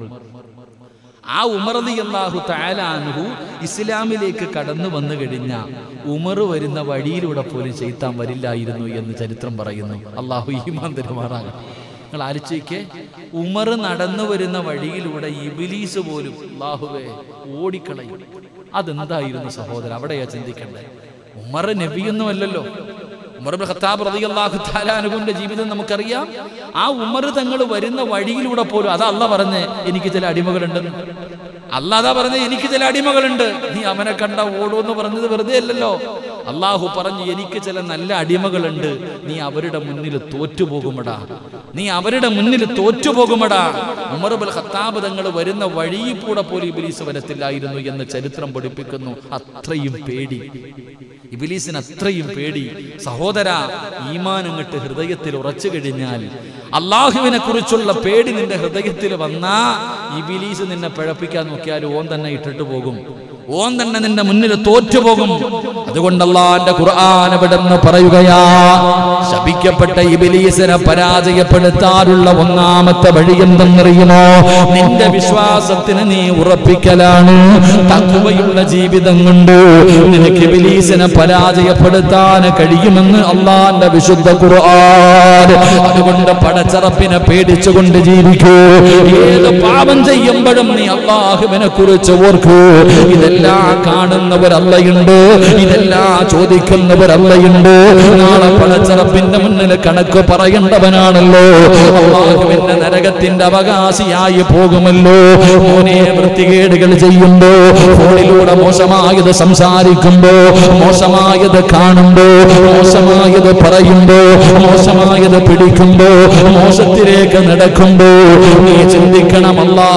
ആ ഉമർ അള്ളാഹു താലാനുഹു ഇസ്ലാമിലേക്ക് കടന്നു വന്നു കഴിഞ്ഞ ഉമർ വരുന്ന വഴിയിലൂടെ പോലും ചെയ്ത്താൻ വരില്ലായിരുന്നു എന്ന് ചരിത്രം പറയുന്നു അള്ളാഹു ഈമാൻ തരുമാറാകട്ടെ നിങ്ങൾ ആലോചിക്കേ ഉമർ നടന്നു വരുന്ന വഴിയിലൂടെ ഇബിലീസ് പോലും അള്ളാഹുവെ ഓടിക്കളയും അതെന്തായിരുന്നു സഹോദരൻ അവിടെയാ ചിന്തിക്കണ്ടേ ഉമർ നബിയൊന്നുമല്ലല്ലോ ഉമർ ഇബ്നു ഖത്താബ് റളിയല്ലാഹു തആല അൻഹുവിന്റെ ജീവിതം നമുക്കറിയാം ആ ഉമർ തങ്ങൾ വരുന്ന വഴിയിലൂടെ പോലും അതാ അല്ല പറഞ്ഞ് എനിക്ക് ചില അടിമകളുണ്ടെന്ന് അല്ല അതാ പറഞ്ഞ് എനിക്ക് ചില അടിമകളുണ്ട് നീ അവനെ കണ്ട ഓടുമെന്ന് പറഞ്ഞത് വെറുതെ അല്ലല്ലോ അള്ളാഹു പറഞ്ഞു എനിക്ക് ചില നല്ല അടിമകളുണ്ട് നീ അവരുടെ മുന്നിൽ തോറ്റുപോകുമടാ നീ അവരുടെ മുന്നിൽ തോറ്റുപോകുമടാ ഉമർ ബൽ ഖത്താബ് തങ്ങൾ വരുന്ന വഴിയിൽ കൂടെ പോലും ഇബിലീസ് വരത്തില്ലായിരുന്നു എന്ന് ചരിത്രം പഠിപ്പിക്കുന്നു അത്രയും പേടി ഇബിലീസിന് അത്രയും പേടി സഹോദര ഈമാൻ അങ്ങട്ട് ഹൃദയത്തിൽ ഉറച്ചു കഴിഞ്ഞാൽ അള്ളാഹുവിനെ കുറിച്ചുള്ള പേടി നിന്റെ ഹൃദയത്തിൽ വന്നാ ഇബിലീസ് നിന്നെ പിഴപ്പിക്കാൻ നോക്കിയാൽ ഓൻ തന്നെ ഇട്ടിട്ട് പോകും ഓൻ തന്നെ നിന്റെ മുന്നിൽ തോറ്റുപോകും അതുകൊണ്ട് അള്ളാന്റെ ഖുർആൻ എവിടെന്ന് പറയുകയാ ശപിക്കപ്പെട്ട ഇബിലീസിനെ പരാജയപ്പെടുത്താനുള്ള ഒന്നാമത്തെ വഴി എന്തെന്നറിയുമോ നിന്റെ വിശ്വാസത്തിന് നീ ഉറപ്പിക്കലാണ് തക്കുവയുള്ള ജീവിതം കൊണ്ട് നിനക്ക് ഇബിലീസിനെ പരാജയപ്പെടുത്താൻ കഴിയുമെന്ന് അള്ളാന്റെ വിശുദ്ധ ഖുർആൻ അതുകൊണ്ട് പടച്ചറപ്പിനെ പേടിച്ചുകൊണ്ട് ജീവിക്കൂ ഏത് പാപം ചെയ്യുമ്പോഴും നീ അള്ളാഹുവിനെ കുറിച്ച് ഓർക്കൂ ഇതെല്ലാം കാണുന്നവരല്ലയുണ്ട് ഇതെല്ലാം ചോദിക്കുന്നവരല്ലയുണ്ട് നാളെ പടച്ചറപ്പിന്റെ മുന്നിൽ കണക്ക് പറയേണ്ടവനാണല്ലോ അള്ളാഹുവിന്റെ നരകത്തിന്റെ അവകാശിയായി പോകുമല്ലോ മോനെ വൃത്തികേടുകൾ ചെയ്യുമ്പോ ഫോണിലൂടെ മോശമായത് സംസാരിക്കുമ്പോ മോശമായത് കാണുമ്പോ മോശമായത് പറയുമ്പോ മോശമായത് പിടിക്കുമ്പോ മോശത്തിലേക്ക് നടക്കുമ്പോ നീ ചിന്തിക്കണമല്ലാ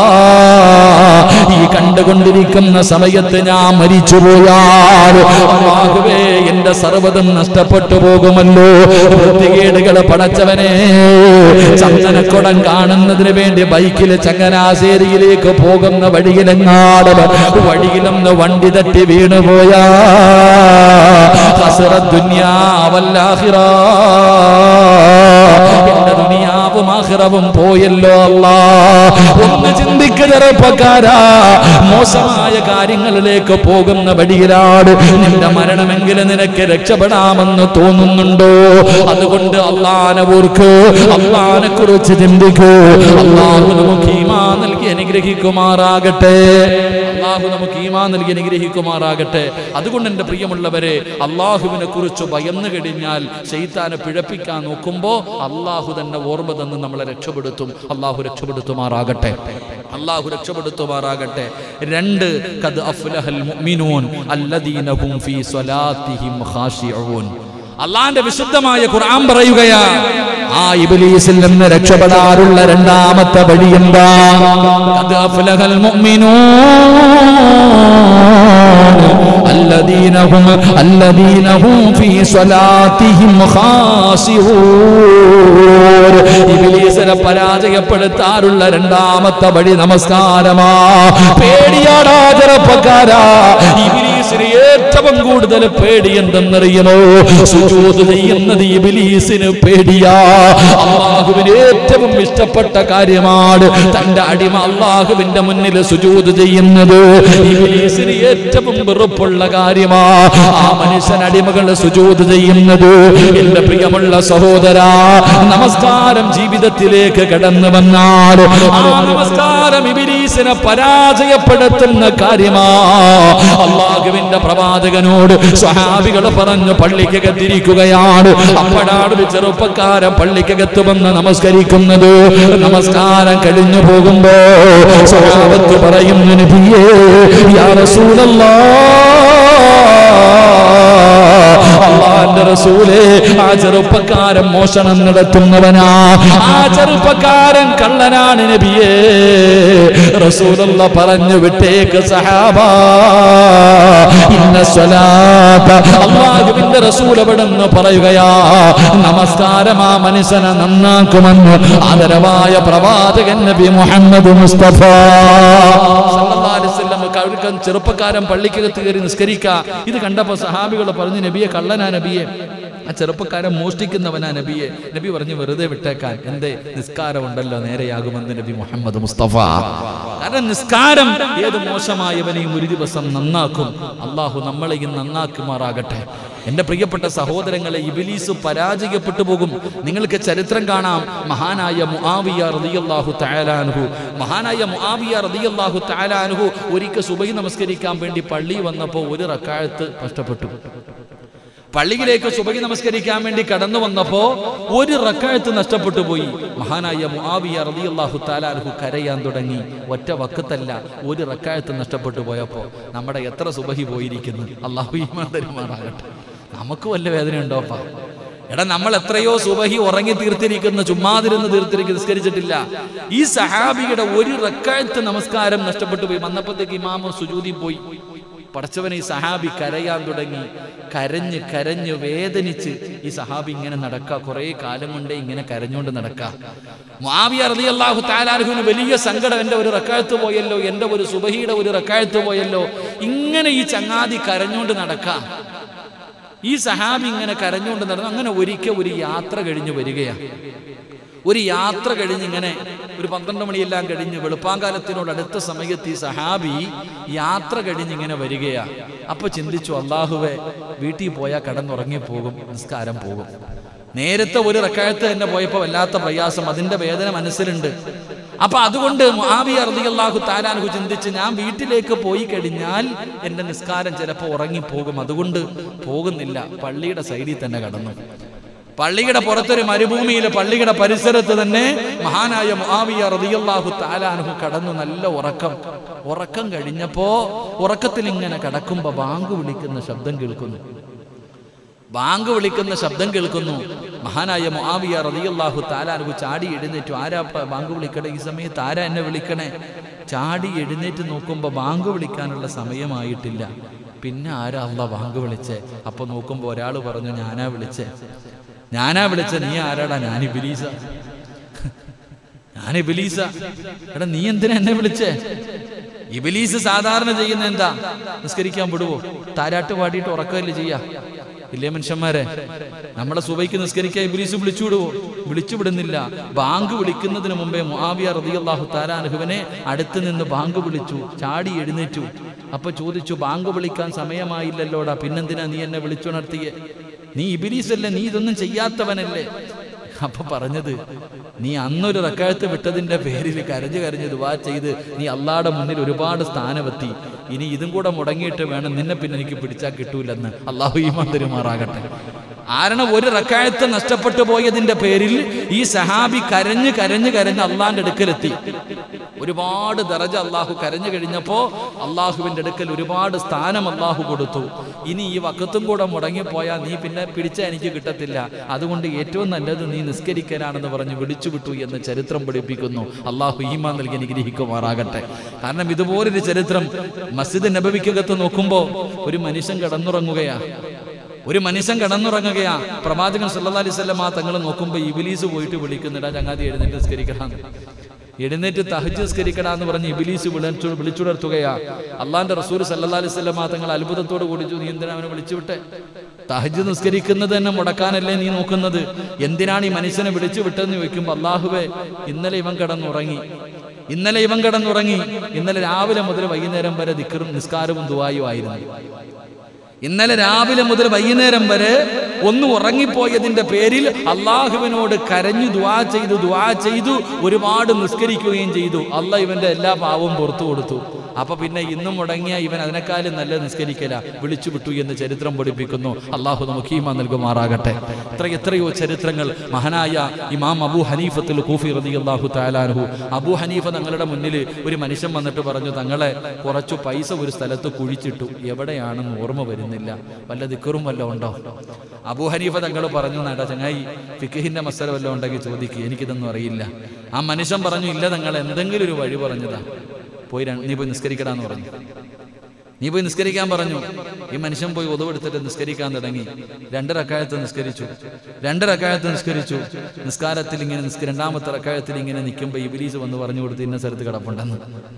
ഈ കണ്ടുകൊണ്ടിരിക്കുന്ന സമയത്ത് ഞാൻ മരിച്ചുപോയാൽ അള്ളാഹുവേ എന്റെ സർവ്വതും നഷ്ടപ്പെട്ടു പോകുമല്ലോ വൃത്തികേടുകളെ പടച്ചവനെ ചന്ദനക്കുടം കാണുന്നതിന് വേണ്ടി ബൈക്കിൽ ചങ്ങനാശ്ശേരിയിലേക്ക് പോകുന്ന വഴിയിലെങ്ങാട് വഴിയിലൊന്ന് വണ്ടി തട്ടി വീണുപോയാ ഹസറ ദുന്യാവല്ലാഹിറ എന്റെ ദുനിയാവും ആഹിറവും പോയല്ലോ അല്ലാ ഒന്ന് ചിന്തിക്ക ചെറുപ്പക്കാരാ മോശമായ കാര്യങ്ങളിലേക്ക് പോകുന്ന വഴിയിലാണ് നിന്റെ മരണമെങ്കിലും നിനക്ക് രക്ഷപ്പെടാമെന്ന് തോന്നുന്നുണ്ടോ അതുകൊണ്ട് അള്ളാനെ ഓർക്ക് അള്ളാനെ കുറിച്ച് ചിന്തിക്കൂ അള്ളാഹു നമുക്ക് ഈമാ നൽകി അനുഗ്രഹിക്കുമാറാകട്ടെ അള്ളാഹു നമുക്ക് ഈമാ നൽകി അനുഗ്രഹിക്കുമാറാകട്ടെ അതുകൊണ്ട് എൻ്റെ പ്രിയമുള്ളവരെ അള്ളാഹുവിനെ കുറിച്ച് ഭയന്നു കഴിഞ്ഞാൽ ശൈത്താനെ പിഴപ്പിക്കാൻ നോക്കുമ്പോൾ അള്ളാഹു തന്നെ ഓർമ്മ തന്ന് നമ്മളെ രക്ഷപ്പെടുത്തും അള്ളാഹു രക്ഷപ്പെടുത്തുമാറാകട്ടെ അള്ളാഹു രക്ഷപ്പെടുത്തുമാറാകട്ടെ രണ്ട് കത് അഫ്ലഹൽ മുഅ്മിനൂൻ അല്ലദീന ഹും ഫീ സ്വലാത്തിഹിം ഖാശിഊൻ അള്ളാന്റെ വിശുദ്ധമായ ഖുർആൻ പറയുകയാ ആ ഇബ്ലീസിൽ നിന്ന് രക്ഷപ്പെടാനുള്ള രണ്ടാമത്തെ വഴി എന്താ ഖദ് അഫ്ലഹൽ മുഅ്മിനൂൻ الذين هم الذين هم في صلاتهم خاشعون ഇബ്ലീസിനെ പരാജയപ്പെടുത്താനുള്ള രണ്ടാമത്തെ വഴി നമസ്കാരമാ പേടിയാടാ ചെറുപ്പക്കാരാ ഇബ്ലീസിന് ഏറ്റവും കൂടുതൽ പേടി എന്തെന്നറിയുമോ സുജൂദ് ചെയ്യുന്നത് ഇബ്ലീസിന് പേടിയാ അള്ളാഹുവിന് ഏറ്റവും ഇഷ്ടപ്പെട്ട കാര്യമാണ് തന്റെ അടിമ അള്ളാഹുവിന്റെ മുന്നിൽ സുജൂദ് ചെയ്യുന്നത് ഇബ്ലീസിന് ഏറ്റവും വെറുപ്പുള്ള കാര്യമാ ആ മനുഷ്യൻ അടിമകൾ സുജൂദ് ചെയ്യുന്നത് എന്റെ പ്രിയമുള്ള സഹോദരാ നമസ്കാരം ജീവിതത്തിലേക്ക് കടന്നു വന്നാൽ ആ നമസ്കാരം ഇബിലീസിനെ പരാജയപ്പെടുത്തുന്ന കാര്യമാ അള്ളാഹുവിന് അള്ളാഹുവിന്റെ പ്രവാചകനോട് സ്വഹാബികൾ പറഞ്ഞു പള്ളിക്കകത്തിരിക്കുകയാണ് അപ്പോഴാണ് ഒരു ചെറുപ്പക്കാരൻ പള്ളിക്കകത്ത് വന്ന് നമസ്കരിക്കുന്നത് നമസ്കാരം കഴിഞ്ഞു പോകുമ്പോ സ്വഹാബത്ത് പറയുന്നു നബിയേ യാ റസൂലല്ലാ അള്ളാന്റെ റസൂലേ ആ ചെറുപ്പക്കാരൻ മോഷണം നടത്തുന്നവനാ ആ ചെറുപ്പക്കാരൻ കള്ളനാണ് നബിയേ റസൂലുള്ള പറഞ്ഞു വിട്ടേക്ക് സഹാബ ഇന്ന സ്വലാത്ത അള്ളാഹുവിന്റെ റസൂൽ എവിടെന്ന് പറയുകയാ നമസ്കാരം ആ മനുഷ്യനെ നന്നാക്കുമെന്ന് ആദരവായ പ്രവാചകൻ നബി മുഹമ്മദ് മുസ്തഫ സല്ലല്ലാഹു അലൈഹി വസല്ലം കഴുകൻ ചെറുപ്പക്കാരൻ പള്ളിക്കകത്ത് കയറി നിസ്കരിക്ക ഇത് കണ്ടപ്പോ സഹാബികൾ പറഞ്ഞു നബിയെ കള്ളനാ നബിയെ ആ ചെറുപ്പക്കാരൻ മോഷ്ടിക്കുന്നവനാ നബിയെ നബി പറഞ്ഞു വെറുതെ വിട്ടേക്കാൻ എന്തേ നിസ്കാരം ഉണ്ടല്ലോ നേരെയാകുമെന്ന് നബി മുഹമ്മദ് മുസ്തഫ കാരണം നിസ്കാരം ഏത് മോശമായവനെയും ഒരു ദിവസം നന്നാക്കും അള്ളാഹു നമ്മളെയും നന്നാക്കുമാറാകട്ടെ എന്റെ പ്രിയപ്പെട്ട സഹോദരങ്ങളെ ഇബിലീസ് പരാജയപ്പെട്ടു പോകും നിങ്ങൾക്ക് ചരിത്രം കാണാം മഹാനായ മുആവിയ റളിയല്ലാഹു തആലാൻഹു മഹാനായ മുആവിയ റളിയല്ലാഹു തആലാൻഹു ഒരിക്കൽ സുബഹി നമസ്കരിക്കാൻ വേണ്ടി പള്ളി വന്നപ്പോൾ ഒരു റക്കാഴത്ത് നഷ്ടപ്പെട്ടു പള്ളിയിലേക്ക് സുബഹി നമസ്കരിക്കാൻ വേണ്ടി കടന്നു വന്നപ്പോ ഒരു റക്കാഴത്ത് നഷ്ടപ്പെട്ടു പോയി മഹാനായ മുആവിയ റളിയല്ലാഹു തആലാൻഹു കരയാൻ തുടങ്ങി ഒറ്റ വക്കത്തല്ല ഒരു റക്കാഴത്ത് നഷ്ടപ്പെട്ടു പോയപ്പോ നമ്മുടെ എത്ര സുബഹി പോയിരിക്കുന്നു അള്ളാഹു ഈമാൻ തരുമാറാകട്ടെ നമുക്ക് വല്ല വേദന ഉണ്ടോപ്പാ എടാ നമ്മൾ എത്രയോ സുബഹി ഉറങ്ങി തീർത്തിരിക്കുന്ന ചുമ്മാതിരുന്ന് തീർത്തിരിക്കുന്ന നിസ്കരിച്ചിട്ടില്ല ഈ സഹാബിയുടെ ഒരു റക്കായത്ത് നമസ്കാരം നഷ്ടപ്പെട്ടു പോയി വന്നപ്പോഴത്തേക്ക് ഇമാമ സുജൂതി പോയി പടച്ചവനെ ഈ സഹാബി കരയാൻ തുടങ്ങി കരഞ്ഞ് കരഞ്ഞ് വേദനിച്ച് ഈ സഹാബി ഇങ്ങനെ നടക്കുക കുറെ കാലം കൊണ്ടേ ഇങ്ങനെ കരഞ്ഞുകൊണ്ട് നടക്കുക മാവിയ റതി അള്ളാഹു താലാർഹുവിന് വലിയ സങ്കടം എൻ്റെ ഒരു റക്കായത്ത് പോയല്ലോ എൻ്റെ ഒരു സുബഹിയുടെ ഒരു റക്കായത്ത് പോയല്ലോ ഇങ്ങനെ ഈ ചങ്ങാതി കരഞ്ഞുകൊണ്ട് നടക്കാം ഈ സഹാബി ഇങ്ങനെ കരഞ്ഞുകൊണ്ട് നടന്നു അങ്ങനെ ഒരിക്കൽ ഒരു യാത്ര കഴിഞ്ഞ് വരികയാണ് ഒരു യാത്ര കഴിഞ്ഞ് ഇങ്ങനെ ഒരു പന്ത്രണ്ട് മണിയെല്ലാം കഴിഞ്ഞ് വെളുപ്പാങ്കാലത്തിനോട് അടുത്ത സമയത്ത് ഈ സഹാബി യാത്ര കഴിഞ്ഞ് ഇങ്ങനെ വരികയാ അപ്പൊ ചിന്തിച്ചു അള്ളാഹുവെ വീട്ടിൽ പോയാൽ കടന്നുറങ്ങിപ്പോകും നിസ്കാരം പോകും നേരത്തെ ഒരു റക്കായത്ത് തന്നെ പോയപ്പോൾ വല്ലാത്ത പ്രയാസം അതിന്റെ വേദന മനസ്സിലുണ്ട് അപ്പൊ അതുകൊണ്ട് മുആവിയ റളിയല്ലാഹു താലാൻഹു ചിന്തിച്ച് ഞാൻ വീട്ടിലേക്ക് പോയി കഴിഞ്ഞാൽ എന്റെ നിസ്കാരം ചിലപ്പോൾ ഉറങ്ങിപ്പോകും അതുകൊണ്ട് പോകുന്നില്ല പള്ളിയുടെ സൈഡിൽ തന്നെ കടന്നു പള്ളിയുടെ പുറത്തൊരു മരുഭൂമിയിൽ പള്ളിയുടെ പരിസരത്ത് തന്നെ മഹാനായ മുആവിയ റളിയല്ലാഹു താലാൻഹു കടന്നു നല്ല ഉറക്കം ഉറക്കം കഴിഞ്ഞപ്പോ ഉറക്കത്തിൽ ഇങ്ങനെ കടക്കുമ്പോ ബാങ്ക് വിളിക്കുന്ന ശബ്ദം കേൾക്കുന്നു ബാങ്ക് വിളിക്കുന്ന ശബ്ദം കേൾക്കുന്നു മഹാനായ മുആവിയ റളിയല്ലാഹു താലാൻഹു ചാടി എഴുന്നേറ്റു ആരാ പ- ബാങ്ക് വിളിക്കണേ ഈ സമയത്ത് ആരാ എന്നെ വിളിക്കണേ ചാടി എഴുന്നേറ്റ് നോക്കുമ്പോൾ ബാങ്ക് വിളിക്കാനുള്ള സമയമായിട്ടില്ല പിന്നെ ആരാ അല്ല ബാങ്ക് വിളിച്ചേ അപ്പൊ നോക്കുമ്പോൾ ഒരാൾ പറഞ്ഞു ഞാനാ വിളിച്ചേ ഞാനാ വിളിച്ച നീ ആരാടാ ഞാൻ ഇബിലീസ ഞാൻ ഇബിലീസ എടാ നീ എന്തിനാ എന്നെ വിളിച്ചേ ഇബിലീസ് സാധാരണ ചെയ്യുന്ന എന്താ നിസ്കരിക്കാൻ വിടുവോ താരാട്ട് പാടിയിട്ട് ഉറക്കമല്ലേ ചെയ്യാ ഇല്ലേ മനുഷ്യന്മാരെ നമ്മളെ സുബൈക്ക് നിസ്കരിക്കാൻ ഇബിലീസ് വിളിച്ചു വിടുവോ വിളിച്ചു വിടുന്നില്ല ബാങ്ക് വിളിക്കുന്നതിന് മുമ്പേ മുആവിയ റളിയല്ലാഹു താലാനുഹുവിനെ അടുത്ത് നിന്ന് ബാങ്ക് വിളിച്ചു ചാടി എഴുന്നേറ്റു അപ്പൊ ചോദിച്ചു ബാങ്ക് വിളിക്കാൻ സമയമായില്ലല്ലോടാ പിന്നെന്തിനാ നീ എന്നെ വിളിച്ചുണർത്തിയേ നീ ഇബിലീസല്ലേ നീ ഇതൊന്നും ചെയ്യാത്തവനല്ലേ അപ്പൊ പറഞ്ഞത് നീ അന്നൊരു റക്കാഴത്ത് വിട്ടതിന്റെ പേരിൽ കരഞ്ഞു കരഞ്ഞ് ദുവാ ചെയ്ത് നീ അള്ളാടെ മുന്നിൽ ഒരുപാട് സ്ഥാനമെത്തി ഇനി ഇതും കൂടെ മുടങ്ങിയിട്ട് വേണം നിന്നെ പിന്നെ എനിക്ക് പിടിച്ചാൽ കിട്ടൂലെന്ന് അള്ളാഹു ഈമാൻ തരുമാറാകട്ടെ കാരണം ഒരു റക്കായത്ത് നഷ്ടപ്പെട്ടു പോയതിന്റെ പേരിൽ ഈ സഹാബി കരഞ്ഞ് കരഞ്ഞ് കരഞ്ഞ് അള്ളാന്റെ അടുക്കലെത്തി ഒരുപാട് ദറജ അള്ളാഹു കരഞ്ഞു കഴിഞ്ഞപ്പോ അള്ളാഹുവിന്റെ അടുക്കൽ ഒരുപാട് സ്ഥാനം അള്ളാഹു കൊടുത്തു ഇനി ഈ വക്കത്തും കൂടെ മുടങ്ങിപ്പോയാൽ നീ പിന്നെ പിടിച്ചാൽ എനിക്ക് കിട്ടത്തില്ല അതുകൊണ്ട് ഏറ്റവും നല്ലത് നീ നിസ്കരിക്കാനാണെന്ന് പറഞ്ഞ് വിളിച്ചു വിട്ടു എന്ന് ചരിത്രം പഠിപ്പിക്കുന്നു അള്ളാഹു ഈമാൻ നൽകി അനുഗ്രഹിക്കുമാറാകട്ടെ കാരണം ഇതുപോലൊരു ചരിത്രം മസ്ജിദ് നബവിക്കകത്ത് നോക്കുമ്പോൾ ഒരു മനുഷ്യൻ കിടന്നുറങ്ങുകയാ ഒരു മനുഷ്യൻ കിടന്നുറങ്ങുകയാ പ്രവാചകൻ സല്ലല്ലാഹു അലൈഹി വസല്ലം ആ തങ്ങൾ നോക്കുമ്പോൾ ഇബിലീസ് പോയിട്ട് വിളിക്കുന്നിടാ ചങ്ങാതി എഴുന്നേറ്റ് നിസ്കരിക്കണം എഴുന്നേറ്റ് തഹജ് നിസ്കരിക്കടാ എന്ന് പറഞ്ഞ് ഇബിലീസ് വിളിച്ചു വിളിച്ചുണർത്തുകയാ അള്ളാന്റെ റസൂൽ സല്ലല്ലാഹു അലൈഹി വസല്ലം ആ തങ്ങൾ അത്ഭുതത്തോട് കൂടിച്ചു നീ എന്തിനാ അവനെ വിളിച്ചു വിട്ടെ തഹജ് നിസ്കരിക്കുന്നത് തന്നെ മുടക്കാനല്ലേ നീ നോക്കുന്നത് എന്തിനാണ് ഈ മനുഷ്യനെ വിളിച്ചു വിട്ടെന്ന് ചോദിക്കുമ്പോൾ അള്ളാഹുവേ ഇന്നലെ ഇവൻ കിടന്നുറങ്ങി ഇന്നലെ ഇവൻ കിടന്നുറങ്ങി ഇന്നലെ രാവിലെ മുതൽ വൈകുന്നേരം വരെ ദിക്കറും നിസ്കാരവും ദുവായും ആയിരുന്നു ഇന്നലെ രാവിലെ മുതൽ വൈകുന്നേരം വരെ ഒന്ന് ഉറങ്ങിപ്പോയതിന്റെ പേരിൽ അള്ളാഹുവിനോട് കരഞ്ഞു ദുവാ ചെയ്തു ദുവാ ചെയ്തു ഒരുപാട് നിസ്കരിക്കുകയും ചെയ്തു അല്ല ഇവന്റെ എല്ലാ പാവവും പുറത്തു കൊടുത്തു അപ്പൊ പിന്നെ ഇന്നും മുടങ്ങിയ ഇവൻ അതിനേക്കാളും നല്ല നിസ്കരിക്കല വിളിച്ചു വിട്ടു എന്ന് ചരിത്രം പഠിപ്പിക്കുന്നു അള്ളാഹു നമുക്ക് ഈമാൻ നൽകുമാറാകട്ടെ ഇത്ര എത്രയോ ചരിത്രങ്ങൾ മഹാനായ ഇമാം അബു ഹനീഫത്തിൽ കൂഫി റതി അള്ളാഹു താലാൻഹു അബു ഹനീഫ തങ്ങളുടെ മുന്നിൽ ഒരു മനുഷ്യൻ വന്നിട്ട് പറഞ്ഞു തങ്ങളെ കുറച്ചു പൈസ ഒരു സ്ഥലത്ത് കുഴിച്ചിട്ടു എവിടെയാണെന്ന് ഓർമ്മ വരുന്നില്ല വല്ല ദിക്കറും വല്ല ഉണ്ടോ അബു ഹനീഫ തങ്ങൾ പറഞ്ഞു നേട്ടാ ചങ്ങായി ഫിഖിന്റെ മസല വല്ലതും ഉണ്ടെങ്കിൽ ചോദിക്കുക എനിക്കിതൊന്നും അറിയില്ല ആ മനുഷ്യൻ പറഞ്ഞു ഇല്ല തങ്ങൾ എന്തെങ്കിലും ഒരു വഴി പറഞ്ഞതാ പോയി ര- നീ പോയി നിസ്കരിക്കടാന്ന് പറഞ്ഞു നീ പോയി നിസ്കരിക്കാൻ പറഞ്ഞു ഈ മനുഷ്യൻ പോയി ഒതുവെടുത്തിട്ട് നിസ്കരിക്കാൻ തുടങ്ങി രണ്ട് റക്കായത്ത് നിസ്കരിച്ചു രണ്ട് റക്കായത്ത് നിസ്കരിച്ചു നിസ്കാരത്തിൽ ഇങ്ങനെ നിസ്ക രണ്ടാമത്തെ റക്കായത്തിൽ ഇങ്ങനെ നിൽക്കുമ്പോൾ ഇബിലീസ് വന്ന് പറഞ്ഞു കൊടുത്ത് ഇന്ന സ്ഥലത്ത് കിടപ്പുണ്ടെന്ന്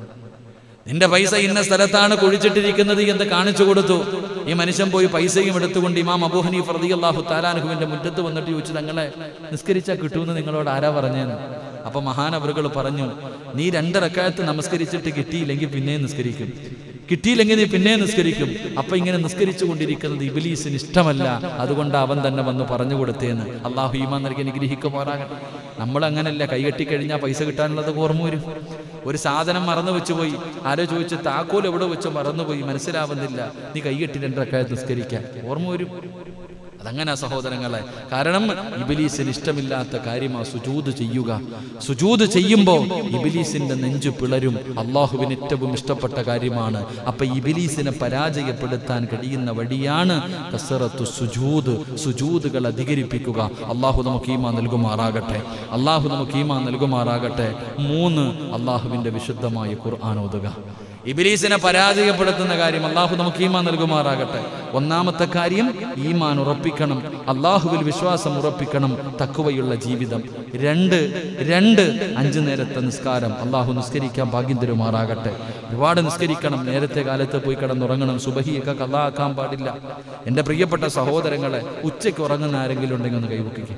നിന്റെ പൈസ ഇന്ന സ്ഥലത്താണ് കുഴിച്ചിട്ടിരിക്കുന്നത് എന്ന് കാണിച്ചു കൊടുത്തു ഈ മനുഷ്യൻ പോയി പൈസയും എടുത്തുകൊണ്ട് ഇമാം അബൂഹനി ഫർദി അള്ളാഹു താലാനുഹുവിന്റെ മുറ്റത്ത് വന്നിട്ട് ചോദിച്ചു തങ്ങളെ നിസ്കരിച്ചാൽ കിട്ടുമെന്ന് നിങ്ങളോട് ആരാ പറഞ്ഞതെന്ന് അപ്പൊ മഹാനവറുകൾ പറഞ്ഞു നീ രണ്ട് റക്കായത്ത് നമസ്കരിച്ചിട്ട് കിട്ടിയില്ലെങ്കിൽ പിന്നെയും നിസ്കരിക്കും കിട്ടിയില്ലെങ്കിൽ നീ പിന്നെ നിസ്കരിക്കും അപ്പൊ ഇങ്ങനെ നിസ്കരിച്ചു കൊണ്ടിരിക്കുന്നത് ഇബിലീസിന് ഇഷ്ടമല്ല അതുകൊണ്ട് അവൻ തന്നെ വന്ന് പറഞ്ഞു കൊടുത്തേന്ന് അള്ളാഹു ഈമാൻ നൽകി അനുഗ്രഹിക്കുമാറാകട്ടെ നമ്മൾ അങ്ങനല്ല കൈകെട്ടി കഴിഞ്ഞാൽ പൈസ കിട്ടാനുള്ളത് ഓർമ്മ വരും ഒരു സാധനം മറന്നു വെച്ചു പോയി ആരോ ചോദിച്ചു താക്കോൽ എവിടെ വെച്ച് മറന്നുപോയി മനസ്സിലാവുന്നില്ല നീ കൈകെട്ടി രണ്ടരക്കായ നിസ്കരിക്കാൻ ഓർമ്മ വരും അതങ്ങനെ സഹോദരങ്ങളെ കാരണം ഇബിലീസിന് ഇഷ്ടമില്ലാത്ത കാര്യമാ സുജൂത് ചെയ്യുക സുജൂത് ചെയ്യുമ്പോൾ ഇബിലീസിന്റെ നെഞ്ചു പിളരും അള്ളാഹുവിന് ഏറ്റവും ഇഷ്ടപ്പെട്ട കാര്യമാണ് അപ്പൊ ഇബിലീസിനെ പരാജയപ്പെടുത്താൻ കഴിയുന്ന വഴിയാണ് കസറത്തു സുജൂത് സുജൂതുകൾ അധികരിപ്പിക്കുക അള്ളാഹു നമുക്ക് ഈമാ നൽകുമാറാകട്ടെ അള്ളാഹു നമുക്ക് ഈമാ നൽകുമാറാകട്ടെ മൂന്ന് അള്ളാഹുവിന്റെ വിശുദ്ധമായ ഖുർആൻ ഓതുക ഇബിലീസിനെ പരാജയപ്പെടുത്തുന്ന കാര്യം അള്ളാഹു നമുക്ക് ഈമാൻ നൽകുമാറാകട്ടെ ഒന്നാമത്തെ കാര്യം ഈമാൻ ഉറപ്പിക്കണം അള്ളാഹുവിൽ വിശ്വാസം ഉറപ്പിക്കണം തക്കുവയുള്ള ജീവിതം രണ്ട് രണ്ട് അഞ്ചു നേരത്തെ നിസ്കാരം അള്ളാഹു നിസ്കരിക്കാൻ ഭാഗ്യം തരുമാറാകട്ടെ ഒരുപാട് നിസ്കരിക്കണം നേരത്തെ കാലത്ത് പോയി കിടന്നുറങ്ങണം സുബഹിയൊക്കെ കള്ളാക്കാൻ പാടില്ല എൻ്റെ പ്രിയപ്പെട്ട സഹോദരങ്ങളെ ഉച്ചയ്ക്ക് ഉറങ്ങുന്ന ആരെങ്കിലും ഉണ്ടെങ്കിൽ ഒന്ന് കൈവക്കിക്കും